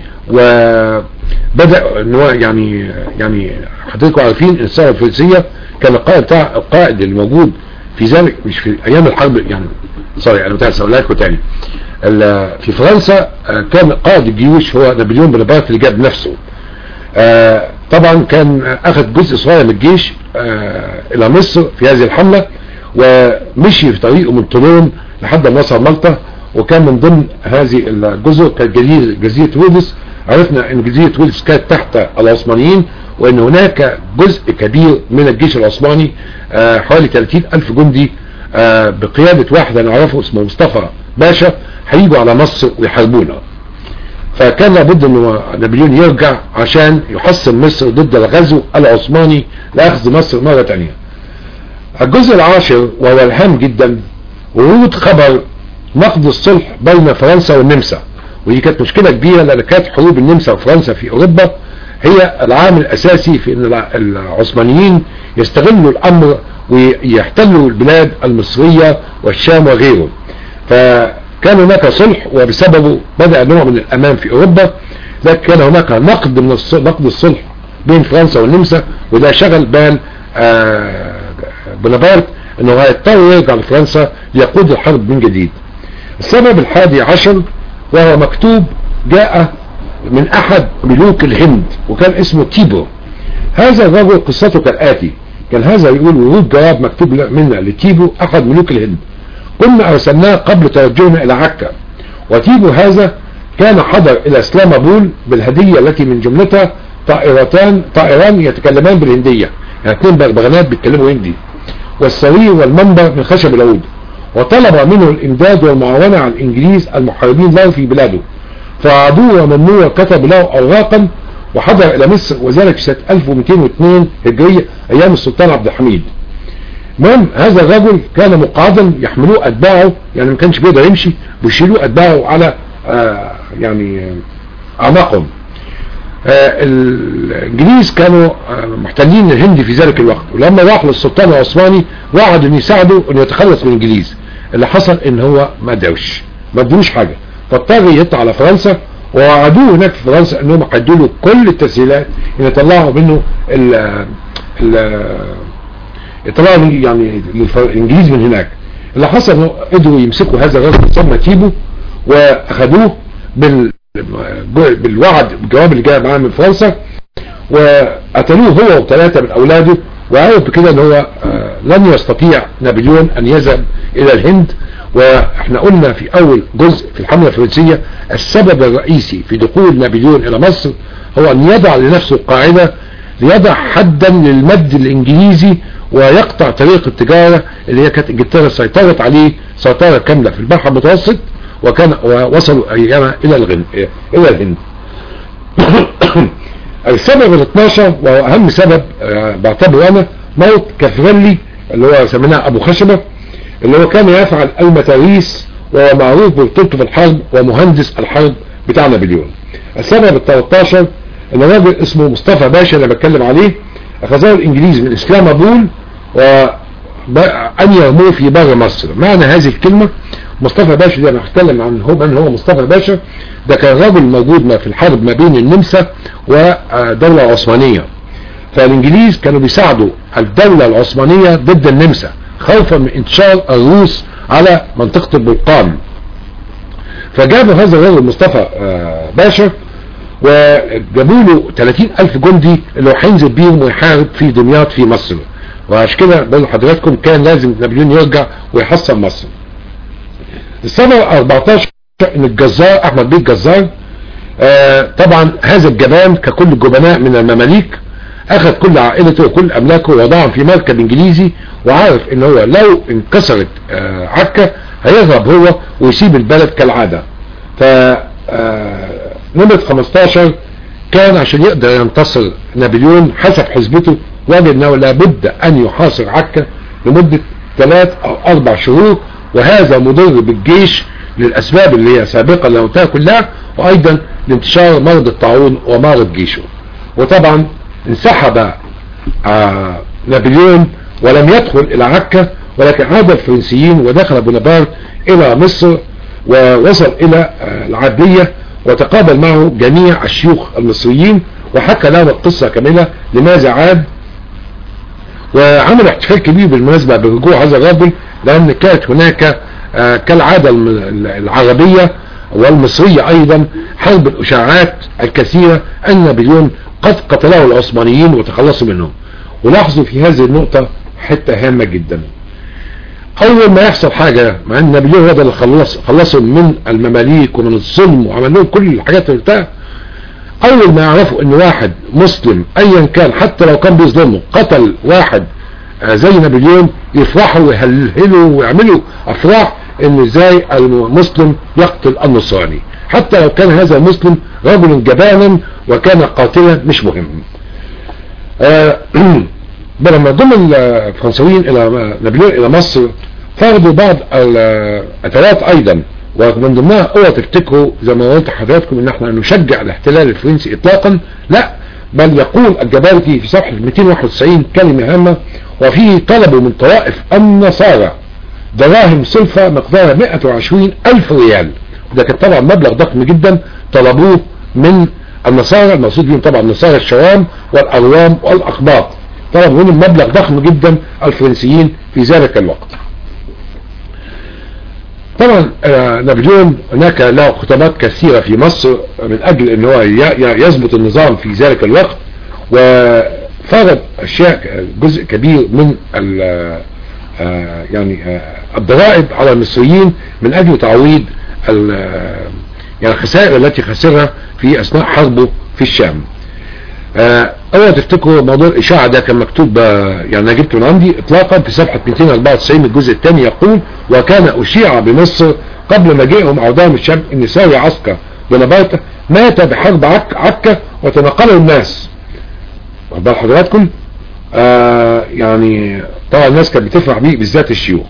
وبدأ ان هو يعني يعني حضراتكم عارفين ان الثوره الفرنسيه كان القائد بتاع القائد اللي موجود في ذلك مش في ايام الحرب يعني سوري انا متاسف اقول لكم تاني في فرنسا كان قائد الجيوش هو نابليون بونابرت اللي جاب نفسه طبعا كان اخذ جزء صغير من الجيش الى مصر في هذه الحملة ومشي في طريقه من طولون لحد ما وصل مالطا وكان من ضمن هذه الجزر كانت جزيرة, جزيرة رودس عرفنا ان جزيرة رودس كانت تحت العثمانيين وان هناك جزء كبير من الجيش العثماني حوالي 30 الف جندي بقيادة واحد انا اعرفه اسمه مصطفى باشا هيجوا على مصر ويحاربونا فكان لابد ان نابليون يرجع عشان يحصن مصر ضد الغزو العثماني لاخذ مصر مرة تانية الجزء العاشر وهو الهام جدا ورود خبر نقض الصلح بين فرنسا والنمسا ودي كانت مشكلة كبيرة لان كانت حروب النمسا وفرنسا في اوروبا هي العامل الاساسي في ان العثمانيين يستغلوا الامر ويحتلوا البلاد المصرية والشام وغيره فكان هناك صلح وبسببه بدأ نوع من الامان في اوروبا لكن كان هناك نقد من نقد الصلح بين فرنسا والنمسا وده شغل بال بونابرت انه هيضطر يرجع لفرنسا ليقود الحرب من جديد السبب الحادي عشر وهو مكتوب جاء من احد ملوك الهند وكان اسمه تيبو هذا الرجل قصته كالاتي كان هذا يقول ورود جواب مكتوب منا لتيبو احد ملوك الهند كنا ارسلناه قبل توجهنا الى عكا وتيبو هذا كان حضر الى اسلامبول بالهدية التي من جملتها طائرتان طائران يتكلمان بالهندية يعني اثنين بغبغانات بيتكلموا هندي والسرير والمنبر من خشب العود وطلب منه الامداد والمعاونة على الانجليز المحاربين له في بلاده فعادوه ومنوه وكتب له اوراقا وحضر الى مصر وذلك سنة 1202 هجرية ايام السلطان عبد الحميد المهم هذا الرجل كان مقعدا يحملوه اتباعه يعني ما كانش بيقدر يمشي ويشيلوه اتباعه على آه يعني اعناقهم آه الانجليز كانوا آه محتلين الهند في ذلك الوقت ولما راح للسلطان العثماني وعدوا ان يساعدوا ان يتخلص من الانجليز اللي حصل ان هو ما قدرش ما ادوش حاجه فاضطر يطلع على فرنسا ووعدوه هناك في فرنسا انهم هيدوا له كل التسهيلات ان يطلعوا منه ال ال يطلعوا يعني الانجليز من هناك اللي حصل انه قدروا يمسكوا هذا الرجل يسمى تيبو واخدوه بال بالوعد بالجواب اللي جاي معاه من فرنسا وقتلوه هو وثلاثة من اولاده وعرف بكده ان هو لن يستطيع نابليون ان يذهب الى الهند واحنا قلنا في اول جزء في الحملة الفرنسية السبب الرئيسي في دخول نابليون الى مصر هو ان يضع لنفسه قاعدة ليضع حدا للمد الانجليزي ويقطع طريق التجارة اللي هي كانت انجلترا سيطرت عليه سيطرة كاملة في البحر المتوسط وكان ووصلوا ايامها الى الغن الى الهند السبب ال 12 وهو اهم سبب بعتبره انا موت كافريلي اللي هو سميناه ابو خشبة اللي هو كان يفعل المتاريس وهو معروف ببطولته في الحرب ومهندس الحرب بتاع نابليون السبب ال 13 ان راجل اسمه مصطفى باشا اللي بتكلم عليه اخذه الانجليز من اسلام ابول وان يرموه في بر مصر معنى هذه الكلمة مصطفى باشا ده انا هتكلم عن هو من هو مصطفى باشا ده كان راجل موجود ما في الحرب ما بين النمسا ودولة عثمانية فالانجليز كانوا بيساعدوا الدولة العثمانية ضد النمسا خوفا من انتشار الروس على منطقة البلقان فجابوا هذا الرجل مصطفى باشا وجابوا له 30 ألف جندي اللي هو هينزل بيهم ويحارب في دمياط في مصر وعشان كده بقول لحضراتكم كان لازم نابليون يرجع ويحصل مصر السنة 14 ان الجزار احمد بيه الجزار آه طبعا هذا الجبان ككل الجبناء من المماليك اخذ كل عائلته وكل املاكه ووضعهم في مركب انجليزي وعارف ان هو لو انكسرت آه عكا هيهرب هو ويسيب البلد كالعادة ف نمرة 15 كان عشان يقدر ينتصر نابليون حسب حسبته وجد انه لابد ان يحاصر عكا لمدة ثلاث او اربع شهور وهذا مضر بالجيش للاسباب اللي هي سابقة اللي قلتها كلها وايضا لانتشار مرض الطاعون ومرض جيشه وطبعا انسحب آه نابليون ولم يدخل الى عكا ولكن عاد الفرنسيين ودخل بونابرت الى مصر ووصل الى آه العادية وتقابل معه جميع الشيوخ المصريين وحكى لهم القصة كاملة لماذا عاد وعمل احتفال كبير بالمناسبة برجوع هذا الرجل لان كانت هناك آه كالعادة العربية والمصرية ايضا حرب الاشاعات الكثيرة ان نابليون قد قتله العثمانيين وتخلصوا منهم ولاحظوا في هذه النقطة حتة هامة جدا اول ما يحصل حاجة مع ان نابليون هذا اللي خلص خلصهم من المماليك ومن الظلم وعمل لهم كل الحاجات اللي قلتها اول ما يعرفوا ان واحد مسلم ايا كان حتى لو كان بيظلمه قتل واحد زي نابليون يفرحوا ويهلهلوا ويعملوا افراح ان ازاي المسلم يقتل النصراني حتى لو كان هذا المسلم رجل جبانا وكان قاتلا مش مهم آه لما ضم الفرنسويين الى نابليون الى مصر فرضوا بعض الاتلات ايضا ومن ضمنها اوعى تفتكروا زي ما قلت لحضراتكم ان احنا نشجع الاحتلال الفرنسي اطلاقا لا بل يقول الجبارتي في صفحة 291 كلمة هامة وفيه طلبوا من طوائف النصارى دراهم سلفة مقدارها 120 ألف ريال ده كان طبعا مبلغ ضخم جدا طلبوه من النصارى المقصود بهم طبعا نصارى الشوام والأروام والأقباط طلبوا منهم مبلغ ضخم جدا الفرنسيين في ذلك الوقت طبعا نابليون هناك له خطابات كثيرة في مصر من أجل أن هو يضبط النظام في ذلك الوقت وفرض أشياء جزء كبير من يعني الضرائب على المصريين من أجل تعويض يعني الخسائر التي خسرها في أثناء حربه في الشام اوعى تفتكروا موضوع الاشاعة ده كان مكتوب يعني انا جبته من عندي اطلاقا في صفحة 294 الجزء الثاني يقول وكان اشيع بمصر قبل مجيئهم اعضاء الشام ان ساوي عسكر بونابرت مات بحرب عك عكا وتنقله الناس واخد حضراتكم آه يعني طبعا الناس كانت بتفرح بيه بالذات الشيوخ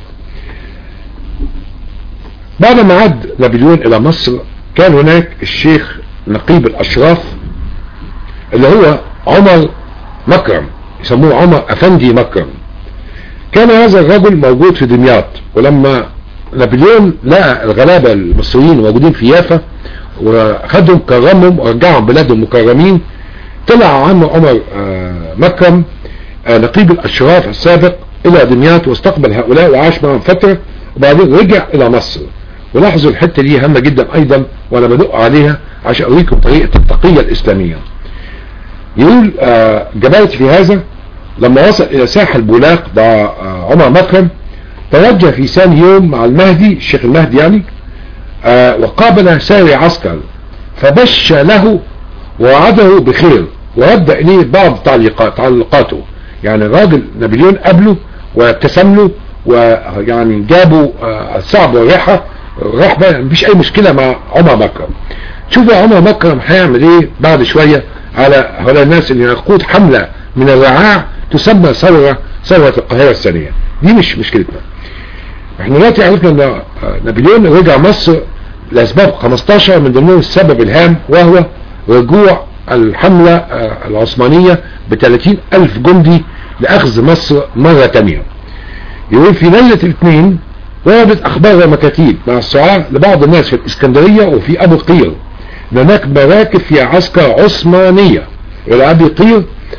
بعد ما عاد نابليون الى مصر كان هناك الشيخ نقيب الاشراف اللي هو عمر مكرم يسموه عمر افندي مكرم كان هذا الرجل موجود في دمياط ولما نابليون لقى الغلابة المصريين موجودين في يافا وخدهم كرمهم ورجعهم بلادهم مكرمين طلع عنه عمر مكرم نقيب الاشراف السابق الى دمياط واستقبل هؤلاء وعاش معهم فترة وبعدين رجع الى مصر ولاحظوا الحتة دي هامة جدا ايضا وانا بدق عليها عشان اوريكم طريقة التقية الاسلامية يقول آه جبالتي في هذا لما وصل الى ساحل بولاق مع آه عمر مكرم توجه في ثاني يوم مع المهدي الشيخ المهدي يعني آه وقابل ساري عسكر فبش له ووعده بخير ورد اليه بعض تعليقات تعليقاته يعني الراجل نابليون قابله وابتسم له ويعني جابوا الصعب والريحة راح بقى مفيش اي مشكلة مع عمر مكرم شوفوا عمر مكرم هيعمل ايه بعد شوية على هؤلاء الناس اللي يقود حملة من الرعاع تسمى ثورة ثورة القاهرة الثانية دي مش مشكلتنا احنا دلوقتي عرفنا ان نابليون رجع مصر لاسباب 15 من ضمنهم السبب الهام وهو رجوع الحملة العثمانية ب 30 ألف جندي لأخذ مصر مرة تانية يقول في ليلة الاثنين وردت أخبار ومكاتيب مع السعاة لبعض الناس في الإسكندرية وفي أبو قير هناك مراكب في عسكر عثمانية إلى أبي قير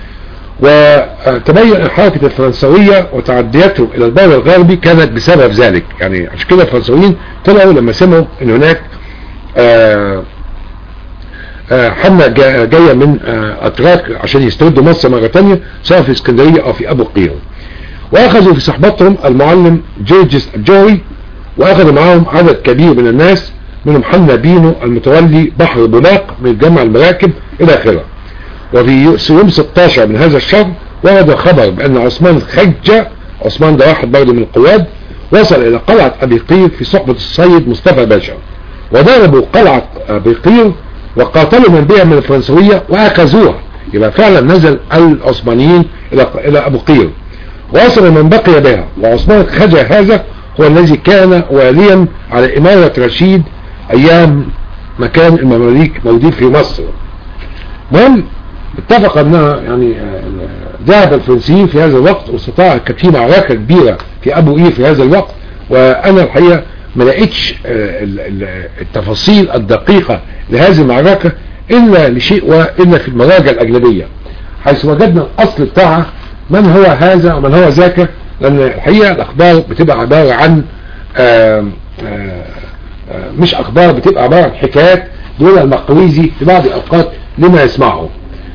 وتبين الحركة الفرنسوية وتعدياتهم إلى البر الغربي كانت بسبب ذلك يعني عشان كده الفرنسويين طلعوا لما سمعوا أن هناك آآ آآ حملة جاية من أتراك عشان يستردوا مصر مرة تانية سواء في اسكندرية أو في أبو قير وأخذوا في صحبتهم المعلم جورجس الجوري وأخذوا معهم عدد كبير من الناس منهم حنا بينو المتولي بحر بولاق من جمع المراكب إلى آخره وفي يوم 16 من هذا الشهر ورد خبر بأن عثمان خجة عثمان ده واحد برضه من القواد وصل إلى قلعة أبي قير في صحبة السيد مصطفى باشا وضربوا قلعة أبي قير وقاتلوا من بها من الفرنسوية وأخذوها يبقى فعلا نزل العثمانيين إلى إلى أبو قير وصل من بقي بها وعثمان خجة هذا هو الذي كان واليا على إمارة رشيد أيام مكان المماليك موجود في مصر المهم اتفق انها يعني ذهب الفرنسيين في هذا الوقت واستطاع كانت في معركه كبيره في ابو قير في هذا الوقت وانا الحقيقه ما لقيتش التفاصيل الدقيقه لهذه المعركه الا لشيء والا في المراجع الاجنبيه حيث وجدنا الاصل بتاعها من هو هذا ومن هو ذاك لان الحقيقه الاخبار بتبقى عباره عن آآ آآ مش اخبار بتبقى عباره عن حكايات دول المقويزي في بعض الاوقات لما يسمعه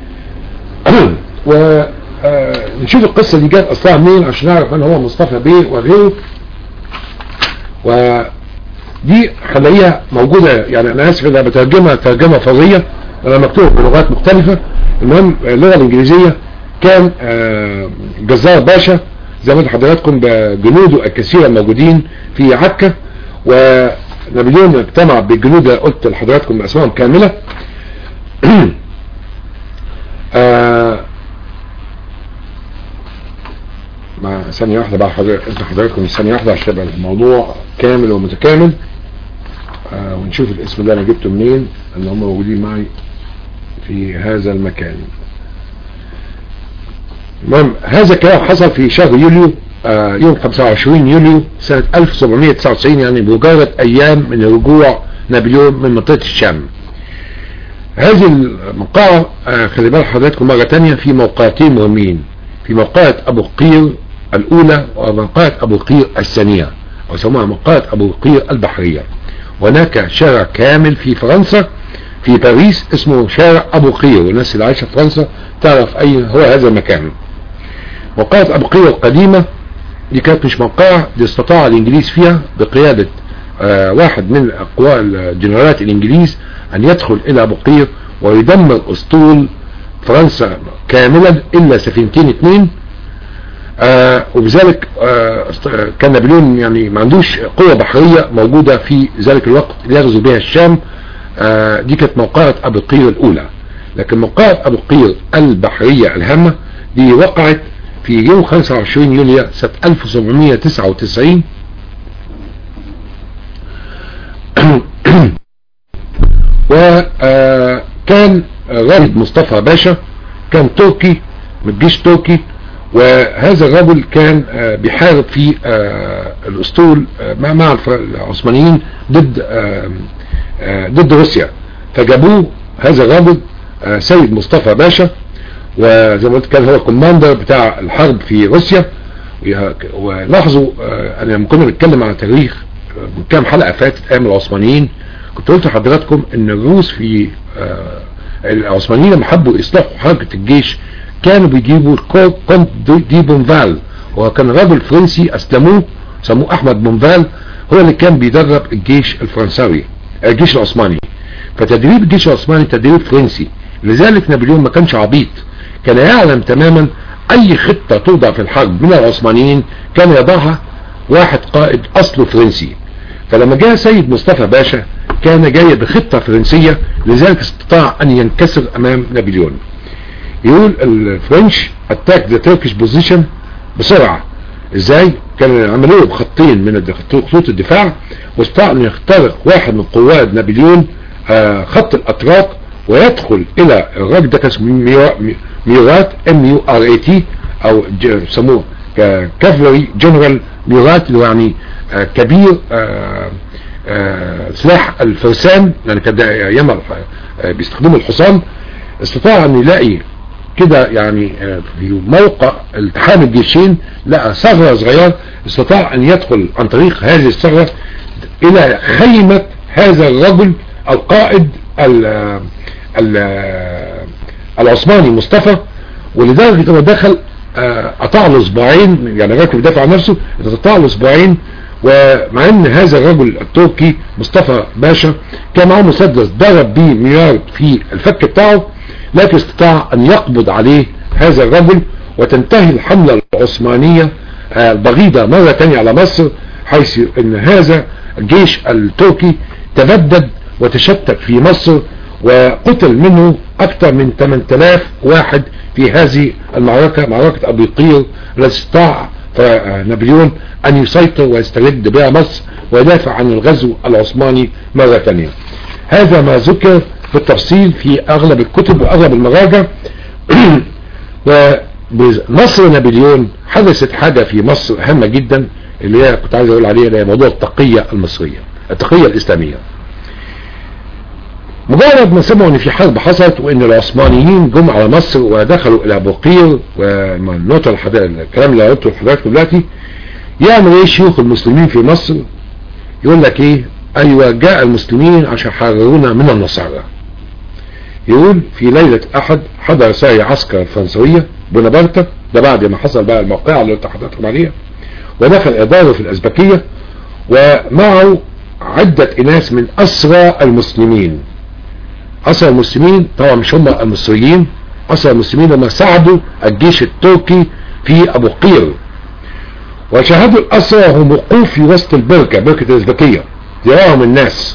ونشوف القصة دي جت اصلها منين عشان نعرف من هو مصطفى بيه وغيره ودي هنلاقيها موجودة يعني انا اسف انا بترجمها ترجمة فظية انا مكتوب بلغات مختلفة المهم اللغة الانجليزية كان جزار باشا زي ما حضراتكم بجنوده الكثيرة الموجودين في عكا ونابليون اجتمع بالجنود قلت لحضراتكم اسمائهم كاملة آه مع ثانية واحدة بقى حضرتك انت حضراتكم ثانية واحدة عشان يبقى الموضوع كامل ومتكامل آه ونشوف الاسم ده انا جبته منين ان هم موجودين معي في هذا المكان المهم هذا الكلام حصل في شهر يوليو آه يوم 25 يوليو سنة 1799 يعني بمجرد ايام من رجوع نابليون من منطقة الشام هذه الموقعة آه خلي بال حضراتكم مرة تانية في موقعتين مهمين في موقعة ابو قير الاولى وموقعة ابو قير الثانية او يسموها موقعة ابو قير البحرية هناك شارع كامل في فرنسا في باريس اسمه شارع ابو قير والناس اللي عايشة في فرنسا تعرف اي هو هذا المكان موقعة ابو قير القديمة دي كانت مش موقعة دي استطاع الانجليز فيها بقيادة آه واحد من اقوى الجنرالات الانجليز ان يدخل الى ابو قير ويدمر اسطول فرنسا كاملا الا سفينتين اثنين آه وبذلك آه كان نابليون يعني ما عندوش قوة بحرية موجودة في ذلك الوقت يغزو بها الشام آه دي كانت موقعة ابو قير الاولى لكن موقعة ابو قير البحرية الهامة دي وقعت في يوم 25 يوليو سنة 1799 وكان غالب مصطفى باشا كان تركي من الجيش تركي وهذا الرجل كان بيحارب في الاسطول مع العثمانيين ضد ضد روسيا فجابوه هذا الرجل سيد مصطفى باشا وزي ما قلت كان هو الكوماندر بتاع الحرب في روسيا ولاحظوا انا لما كنا بنتكلم على تاريخ من كام حلقه فاتت ايام العثمانيين كنت قلت لحضراتكم ان الروس في العثمانيين لما حبوا يصلحوا حركه الجيش كانوا بيجيبوا كونت دي بونفال وكان رجل فرنسي اسلموه سموه احمد بونفال هو اللي كان بيدرب الجيش الفرنساوي الجيش العثماني فتدريب الجيش العثماني تدريب فرنسي لذلك نابليون ما كانش عبيط كان يعلم تماما اي خطة توضع في الحرب من العثمانيين كان يضعها واحد قائد اصله فرنسي فلما جاء سيد مصطفى باشا كان جاي بخطة فرنسية لذلك استطاع ان ينكسر امام نابليون يقول الفرنش اتاك ذا تركيش بوزيشن بسرعة ازاي كان عملوه بخطين من خطوط الدفاع واستطاع ان يخترق واحد من قواد نابليون آه خط الاطراف ويدخل الى الراجل ده كان اسمه ميرات ام يو ار اي تي او يسموه كافلري جنرال ميرات اللي يعني آه كبير آه آه سلاح الفرسان يعني كان ايام بيستخدموا الحصان استطاع ان يلاقي كده يعني في موقع التحام الجيشين لقى ثغرة صغيرة استطاع ان يدخل عن طريق هذه الثغرة الى خيمة هذا الرجل القائد ال ال العثماني مصطفى ولدرجة انه دخل قطع له صباعين يعني الراجل بيدافع عن نفسه قطع له صباعين ومع ان هذا الرجل التركي مصطفى باشا كان معه مسدس ضرب بيه ميارد في الفك بتاعه لكن استطاع ان يقبض عليه هذا الرجل وتنتهي الحملة العثمانية البغيضة مرة تانية على مصر حيث ان هذا الجيش التركي تبدد وتشتت في مصر وقتل منه اكثر من 8000 واحد في هذه المعركة معركة ابي قير التي استطاع نابليون ان يسيطر ويسترد بها مصر ويدافع عن الغزو العثماني مرة ثانية هذا ما ذكر بالتفصيل في اغلب الكتب واغلب المراجع وبنصر نابليون حدثت حاجة في مصر هامة جدا اللي هي كنت عايز اقول عليها اللي هي موضوع التقية المصرية التقية الاسلامية مجرد ما سمعوا ان في حرب حصلت وان العثمانيين جم على مصر ودخلوا الى بوقير ونوت الكلام اللي قلته لحضراتكم دلوقتي يعمل ايه شيوخ المسلمين في مصر يقول لك ايه ايوه جاء المسلمين عشان حررونا من النصارى يقول في ليلة احد حضر ساري عسكر الفرنسوية بونابرتا ده بعد ما حصل بقى الموقعة اللي اتحدثتم عليها ودخل اداره في الازبكية ومعه عدة اناس من اسرى المسلمين اسرى المسلمين طبعا مش هم المصريين اسرى المسلمين هم ساعدوا الجيش التركي في ابو قير وشاهدوا الاسرى هم وقوف في وسط البركة بركة الازبكية يراهم الناس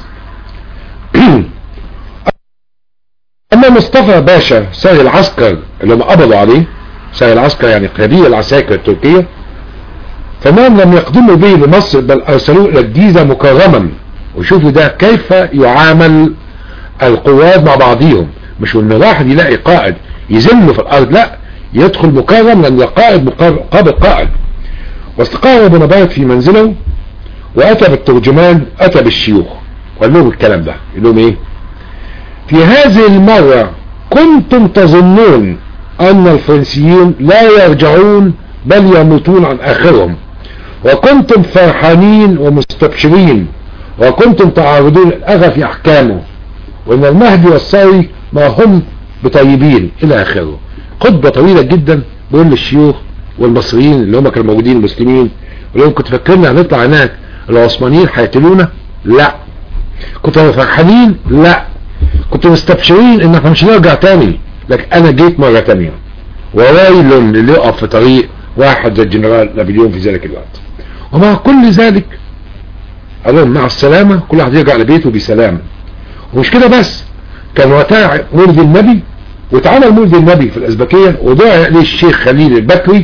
اما مصطفى باشا ساري العسكر اللي هم قبضوا عليه ساري العسكر يعني قبيل العساكر التركية فمن لم يقدموا به لمصر بل ارسلوه الى الجيزة مكرما وشوفوا ده كيف يعامل القوات مع بعضهم مش ان واحد يلاقي قائد يزله في الارض لا يدخل مكرم لان القائد مقابل قائد واستقر بونابرت في منزله واتى بالترجمان اتى بالشيوخ وقال لهم الكلام ده قال لهم ايه في هذه المرة كنتم تظنون ان الفرنسيين لا يرجعون بل يموتون عن اخرهم وكنتم فرحانين ومستبشرين وكنتم تعارضون الاذى في احكامه وان المهدي والصاوي ما هم بطيبين الى اخره خطبة طويلة جدا بقول للشيوخ والمصريين اللي هم كانوا موجودين المسلمين ولو كنت فكرنا هنطلع هناك العثمانيين هيقتلونا لا كنتوا فرحانين لا كنتوا مستبشرين ان احنا مش هنرجع تاني لكن انا جيت مرة تانية وويل اللي يقف في طريق واحد زي الجنرال نابليون في ذلك الوقت ومع كل ذلك قال لهم مع السلامة كل واحد يرجع لبيته بسلام ومش كده بس كان وقتها مولد النبي واتعمل مولد النبي في الازبكية ودعا ليه الشيخ خليل البكري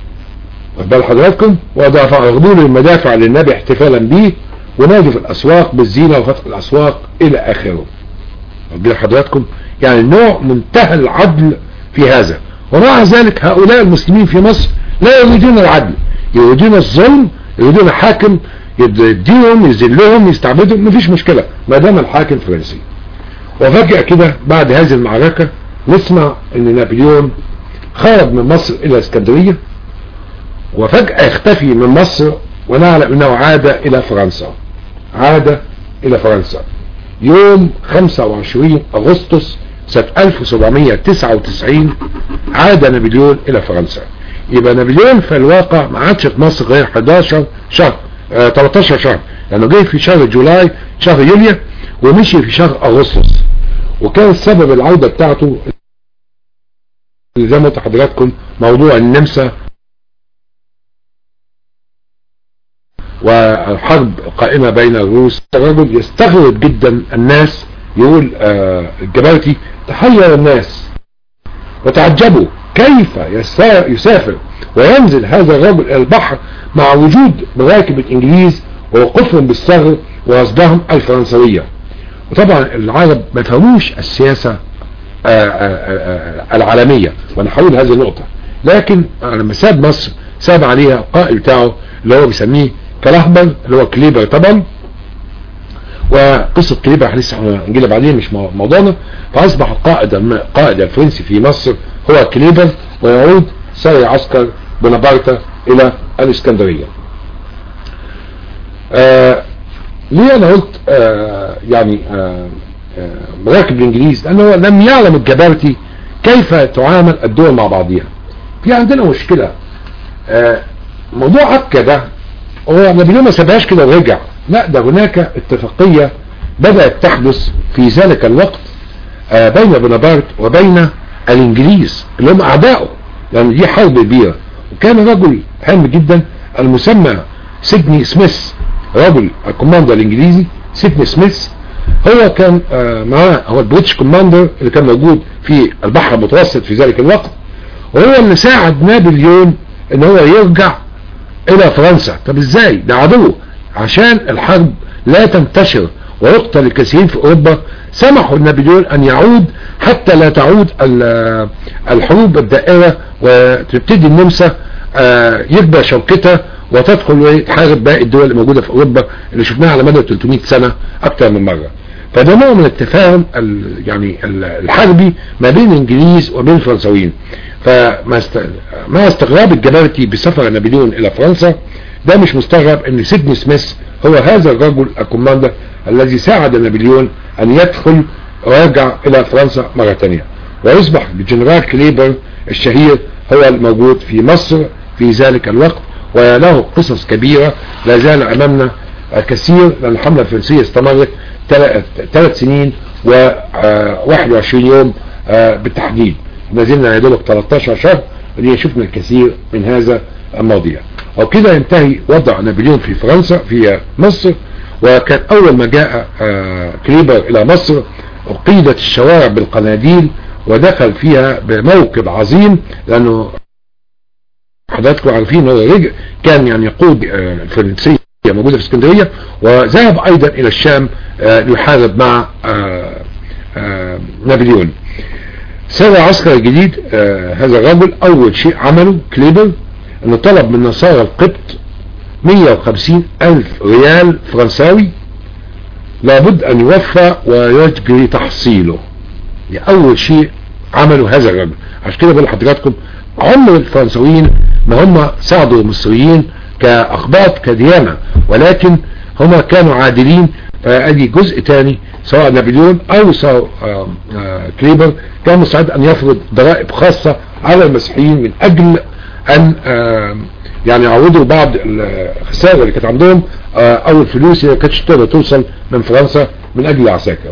بل حضراتكم وضعوا المدافع للنبي احتفالا به ونادوا في الاسواق بالزينة وفتح الاسواق الى اخره ربنا حضراتكم يعني نوع منتهى العدل في هذا ومع ذلك هؤلاء المسلمين في مصر لا يريدون العدل يريدون الظلم يريدون حاكم يديهم يذلهم يستعبدهم مفيش مشكلة ما دام الحاكم فرنسي وفجأة كده بعد هذه المعركة نسمع ان نابليون خرج من مصر الى اسكندرية وفجأة اختفي من مصر ونعلم انه عاد الى فرنسا عاد الى فرنسا يوم 25 اغسطس سنة 1799 عاد نابليون الى فرنسا يبقى نابليون في الواقع ما عادش في مصر غير 11 شهر آه 13 شهر لانه يعني جاي في شهر جولاي شهر يوليو ومشي في شهر اغسطس وكان سبب العودة بتاعته زي ما قلت حضراتكم موضوع النمسا والحرب قائمة بين الروس الرجل يستغرب جدا الناس يقول آه الجبارتي تحير الناس وتعجبوا كيف يسافر وينزل هذا الرجل الى البحر مع وجود مراكب الانجليز ووقوفهم بالثغر ورصدهم الفرنسوية وطبعا العرب ما فهموش السياسة العالمية وانا حول هذه النقطة لكن لما ساب مصر ساب عليها القائد بتاعه اللي هو بيسميه كلاهبر اللي هو كليبر طبعا وقصة كليبر احنا لسه هنجيلها بعدين مش موضوعنا فاصبح القائد القائد الفرنسي في مصر هو كليبر ويعود سري عسكر بونابرتا الى الاسكندرية آه ليه انا قلت آه يعني آه آه مراكب الانجليز لانه لم يعلم الجبارتي كيف تعامل الدول مع بعضها في عندنا مشكلة آه موضوع عكا ده هو نابليون ما سابهاش كده ورجع لا ده هناك اتفاقية بدأت تحدث في ذلك الوقت آه بين بونابرت وبين الانجليز اللي هم اعدائه لان دي حرب كبيرة وكان رجل هام جدا المسمى سيدني سميث رجل الكوماندر الانجليزي سيدني سميث هو كان آه معاه هو البريتش كوماندر اللي كان موجود في البحر المتوسط في ذلك الوقت وهو اللي ساعد نابليون ان هو يرجع الى فرنسا طب ازاي ده عدو عشان الحرب لا تنتشر ويقتل الكثيرين في اوروبا سمحوا نابليون ان يعود حتى لا تعود الحروب الدائرة وتبتدي النمسا يكبر شوكتها وتدخل وتحارب باقي الدول اللي موجودة في اوروبا اللي شفناها على مدى 300 سنة اكتر من مرة فده نوع من التفاهم يعني الحربي ما بين الانجليز وبين الفرنساويين فما است... ما استغراب الجبارتي بسفر نابليون الى فرنسا ده مش مستغرب ان سيدني سميث هو هذا الرجل الكوماندر الذي ساعد نابليون ان يدخل ويرجع الى فرنسا مرة ثانيه ويصبح الجنرال كليبر الشهير هو الموجود في مصر في ذلك الوقت وله قصص كبيرة لا زال امامنا كثير لان الحملة الفرنسية استمرت ثلاث سنين و21 يوم بالتحديد نزلنا يدلك 13 شهر اللي شفنا الكثير من هذا المواضيع وكده ينتهي وضع نابليون في فرنسا في مصر وكان اول ما جاء كليبر الى مصر اقيدت الشوارع بالقناديل ودخل فيها بموكب عظيم لانه حضراتكم عارفين هو رجع كان يعني يقود الفرنسية موجودة في اسكندرية وذهب ايضا الى الشام ليحارب مع نابليون سار عسكر جديد هذا الرجل اول شيء عمله كليبر انه طلب من نصارى القبط 150 الف ريال فرنساوي لابد ان يوفى ويجري تحصيله دي اول شيء عمله هذا الرجل عشان كده بقول لحضراتكم عمر الفرنساويين ما هم ساعدوا المصريين كاخباط كديانة ولكن هم كانوا عادلين فادي جزء تاني سواء نابليون او سواء كليبر كان مستعد ان يفرض ضرائب خاصة على المسيحيين من اجل ان يعني يعوضوا بعض الخسائر اللي كانت عندهم او الفلوس اللي كانتش تقدر توصل من فرنسا من اجل العساكر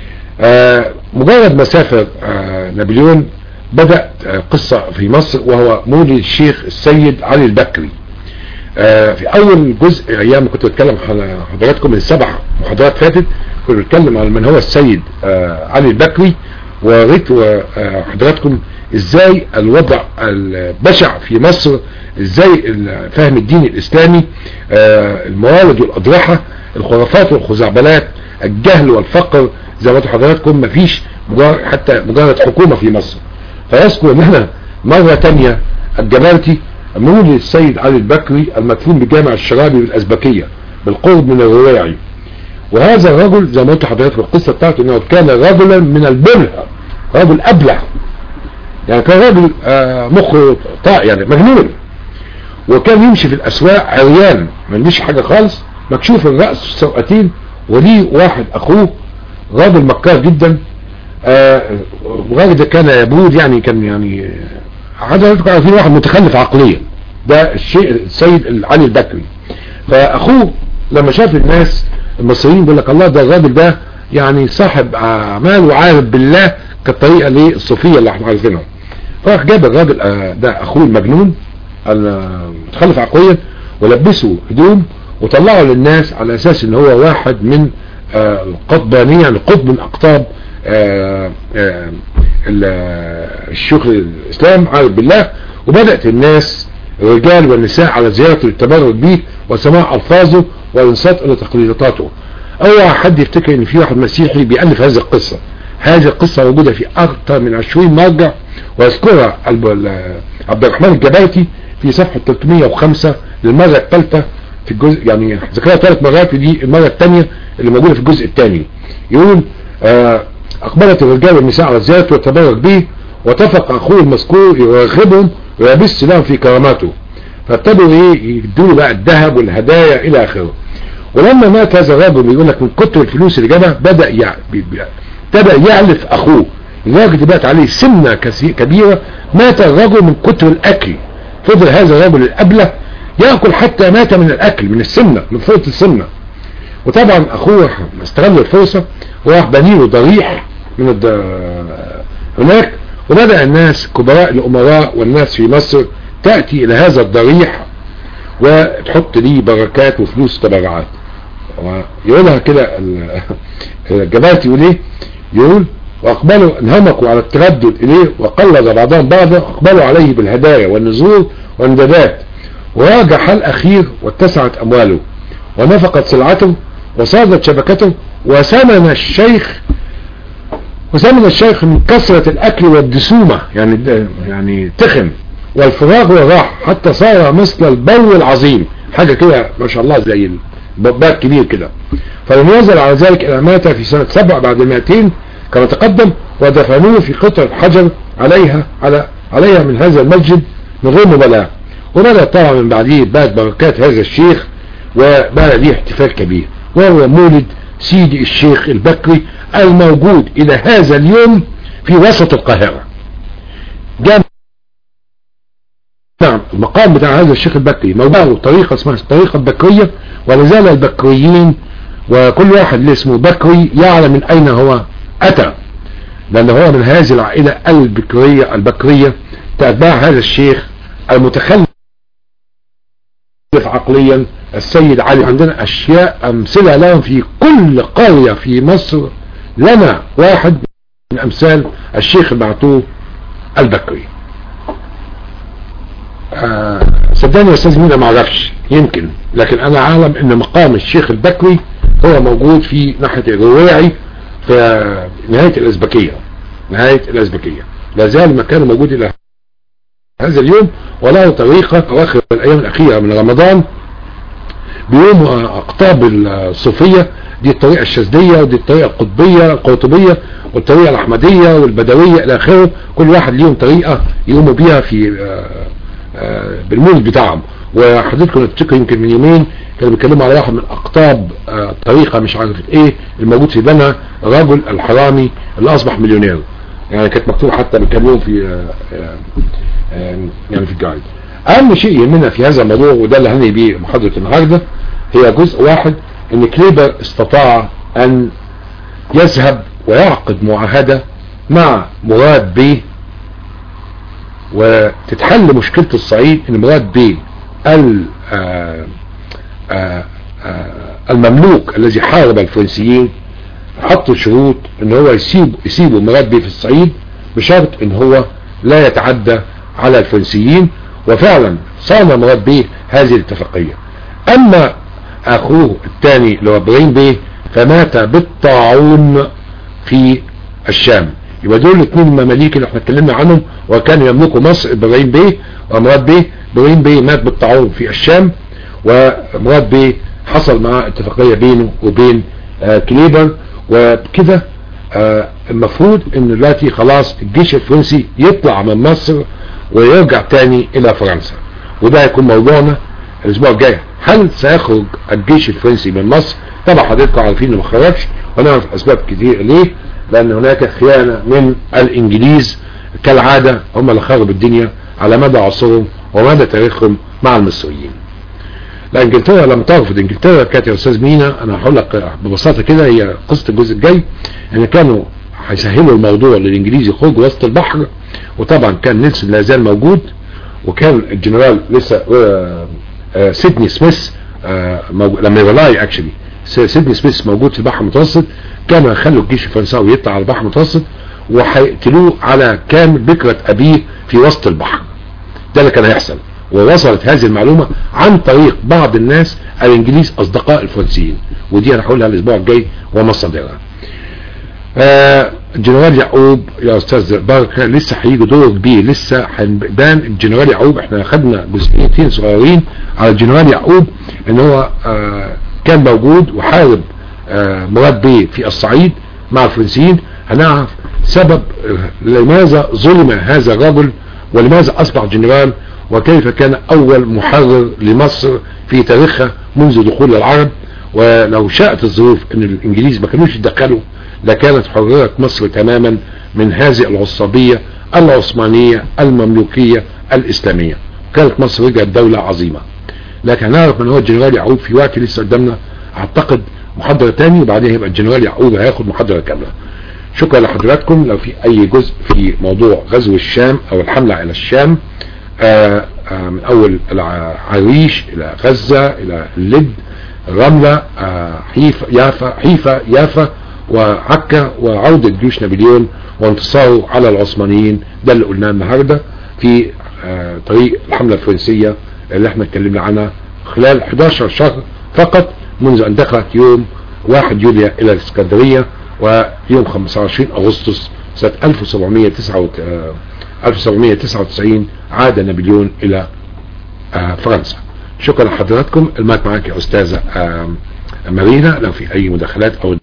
مجرد ما سافر نابليون بدأ قصة في مصر وهو مولد الشيخ السيد علي البكري في اول جزء ايام كنت بتكلم حضراتكم من سبع محاضرات فاتت كنت بتكلم على من هو السيد علي البكري وريت حضراتكم ازاي الوضع البشع في مصر ازاي فهم الدين الاسلامي الموارد والاضرحة الخرافات والخزعبلات الجهل والفقر زي ما حضراتكم مفيش مجرد حتى مجرد حكومة في مصر فيذكر ان احنا مرة تانية الجبارتي مولد السيد علي البكري المدفون بجامع الشرابي بالازبكية بالقرب من الرواعي وهذا الرجل زي ما قلت حضرتك القصة بتاعته انه كان رجلا من البله رجل ابلع يعني كان راجل مخه طاق يعني مجنون وكان يمشي في الاسواق عريان ما عنديش حاجة خالص مكشوف الرأس سوقتين وليه واحد اخوه راجل مكار جدا الراجل ده كان يبود يعني كان يعني حضرتك عارفين واحد متخلف عقليا ده الشيء السيد علي البكري فاخوه لما شاف الناس المصريين بيقول لك الله ده الراجل ده يعني صاحب اعمال وعارف بالله كالطريقه ليه الصوفيه اللي احنا عارفينها فراح جاب الراجل ده اخوه المجنون المتخلف عقليا ولبسه هدوم وطلعه للناس على اساس ان هو واحد من القطبانية يعني قطب من اقطاب الشيوخ الاسلام عارف بالله وبدأت الناس الرجال والنساء على زيارته للتبرك به وسماع الفاظه والانصات الى تقليداته اوعى حد يفتكر ان في واحد مسيحي بيألف هذه القصة هذه القصة موجودة في أكثر من 20 مرجع ويذكرها عبد الرحمن الجبايتي في صفحة 305 للمرة الثالثة في الجزء يعني ذكرها ثلاث مرات ودي المرة الثانية اللي موجودة في الجزء الثاني يقول آه أقبلت الرجال والنساء على الزيارة وتبرك به واتفق أخوه المذكور يرغبهم ويبث لهم في كراماته فابتدوا ايه يدوا بقى الذهب والهدايا الى اخره ولما مات هذا الرجل بيقول لك من كتر الفلوس اللي جابها بدا يع... بدا يعلف اخوه لدرجه بقت عليه سمنه كبيره مات الرجل من كتر الاكل فضل هذا الرجل الابله ياكل حتى مات من الاكل من السمنه من فرط السمنه وطبعا اخوه استغل الفرصه وراح بني له ضريح من الد... هناك وبدا الناس كبراء الامراء والناس في مصر تأتي إلى هذا الضريح وتحط ليه بركات وفلوس تبرعات يقولها كده الجبات يقول ايه يقول واقبلوا انهمكوا على التردد اليه وقلد بعضهم بعضا اقبلوا عليه بالهدايا والنزول والندبات وراجع حال اخير واتسعت امواله ونفقت سلعته وصادت شبكته وسمن الشيخ وسمن الشيخ من كثرة الاكل والدسومة يعني يعني تخن والفراغ والراحة حتى صار مثل البو العظيم حاجة كده ما شاء الله زي الباب كبير كده فلم يزل على ذلك إلى مات في سنة سبع بعد مائتين كما تقدم ودفنوه في قطعة حجر عليها على عليها من هذا المسجد من غير مبالاة وبدأ طبعا من بعديه بعد بركات هذا الشيخ وبقى ليه احتفال كبير وهو مولد سيدي الشيخ البكري الموجود إلى هذا اليوم في وسط القاهرة جامع نعم المقام بتاع هذا الشيخ البكري موضوعه طريقة اسمها الطريقة البكرية ولازال البكريين وكل واحد اللي اسمه بكري يعلم من اين هو اتى لان هو من هذه العائلة البكرية البكرية تتبع هذا الشيخ المتخلف عقليا السيد علي عندنا اشياء امثلة لهم في كل قرية في مصر لنا واحد من امثال الشيخ المعتوه البكري آه صدقني يا استاذ مينا ما اعرفش يمكن لكن انا اعلم ان مقام الشيخ البكري هو موجود في ناحية الرواعي في نهاية الازبكية نهاية الازبكية لا زال مكانه موجود الى هذا اليوم وله طريقة اواخر الايام الاخيرة من رمضان بيوم اقطاب الصوفية دي الطريقة الشاذلية ودي الطريقة القطبية القطبية والطريقة الاحمدية والبدوية الى اخره كل واحد ليهم طريقة يقوموا بيها في بالمولد بتاعهم وحضرتكم تفتكر يمكن من يومين كانوا بيتكلموا على واحد من اقطاب طريقة مش عارف ايه الموجود في بنها الرجل الحرامي اللي اصبح مليونير يعني كانت مكتوبة حتى بيتكلموا في يعني في الجايد اهم شيء يهمنا في هذا الموضوع وده اللي هني بيه محاضرة النهاردة هي جزء واحد ان كليبر استطاع ان يذهب ويعقد معاهدة مع مراد بيه وتتحل مشكلة الصعيد ان مراد بيه المملوك الذي حارب الفرنسيين حطوا شروط ان هو يسيب يسيبوا مراد بيه في الصعيد بشرط ان هو لا يتعدى على الفرنسيين وفعلا صان مراد بيه هذه الاتفاقية اما اخوه الثاني اللي هو ابراهيم بيه فمات بالطاعون في الشام يبقى دول الاثنين المماليك اللي احنا اتكلمنا عنهم وكانوا يملكوا مصر ابراهيم بيه ومراد بيه ابراهيم بيه مات بالطاعون في الشام ومراد بيه حصل معاه اتفاقية بينه وبين آه كليبر وبكده آه المفروض ان دلوقتي خلاص الجيش الفرنسي يطلع من مصر ويرجع تاني الى فرنسا وده هيكون موضوعنا الاسبوع الجاي هل سيخرج الجيش الفرنسي من مصر طبعا حضراتكم عارفين انه ما خرجش ونعرف اسباب كتير ليه لان هناك خيانة من الانجليز كالعادة هم اللي خربوا الدنيا على مدى عصرهم ومدى تاريخهم مع المصريين لا انجلترا لم ترفض انجلترا كانت يا استاذ مينا انا هقول لك ببساطه كده هي قصه الجزء الجاي ان كانوا هيسهلوا الموضوع للانجليز يخرجوا وسط البحر وطبعا كان نيلسون لا زال موجود وكان الجنرال لسه آآ آآ سيدني سميث لما يولاي اكشلي سيدني سميث موجود في البحر المتوسط كانوا يخلوا الجيش الفرنساوي يطلع على البحر المتوسط وهيقتلوه على كامل بكرة ابيه في وسط البحر ده اللي كان هيحصل ووصلت هذه المعلومة عن طريق بعض الناس الانجليز اصدقاء الفرنسيين ودي انا هقولها الاسبوع الجاي ومصادرها آه الجنرال يعقوب يا استاذ بركه لسه هيجي دور كبير لسه هيبان الجنرال يعقوب احنا خدنا جزئيتين صغيرين على الجنرال يعقوب ان هو آه كان موجود وحارب آه مراد بيه في الصعيد مع الفرنسيين هنعرف سبب لماذا ظلم هذا الرجل ولماذا اصبح جنرال وكيف كان اول محرر لمصر في تاريخها منذ دخول العرب ولو شاءت الظروف ان الانجليز ما كانوش يتدخلوا لكانت حررت مصر تماما من هذه العصابية العثمانية المملوكية الاسلامية كانت مصر رجعت دولة عظيمة لكن هنعرف من هو الجنرال يعقوب في وقت لسه قدامنا اعتقد محاضرة تاني وبعدين هيبقى الجنرال يعقوب هياخد محاضرة كاملة شكرا لحضراتكم لو في اي جزء في موضوع غزو الشام او الحملة على الشام آآ آآ من اول العريش الى غزة الى اللد رملة حيفا يافا حيفا يافا وعكا وعودة جيوش نابليون وانتصاره على العثمانيين ده اللي قلناه النهاردة في طريق الحملة الفرنسية اللي احنا اتكلمنا عنها خلال 11 شهر فقط منذ ان دخلت يوم 1 يوليو الى الاسكندرية ويوم 25 اغسطس سنة 1799 عاد نابليون الى فرنسا شكرا لحضراتكم المايك معاك يا استاذة مارينا لو في اي مداخلات او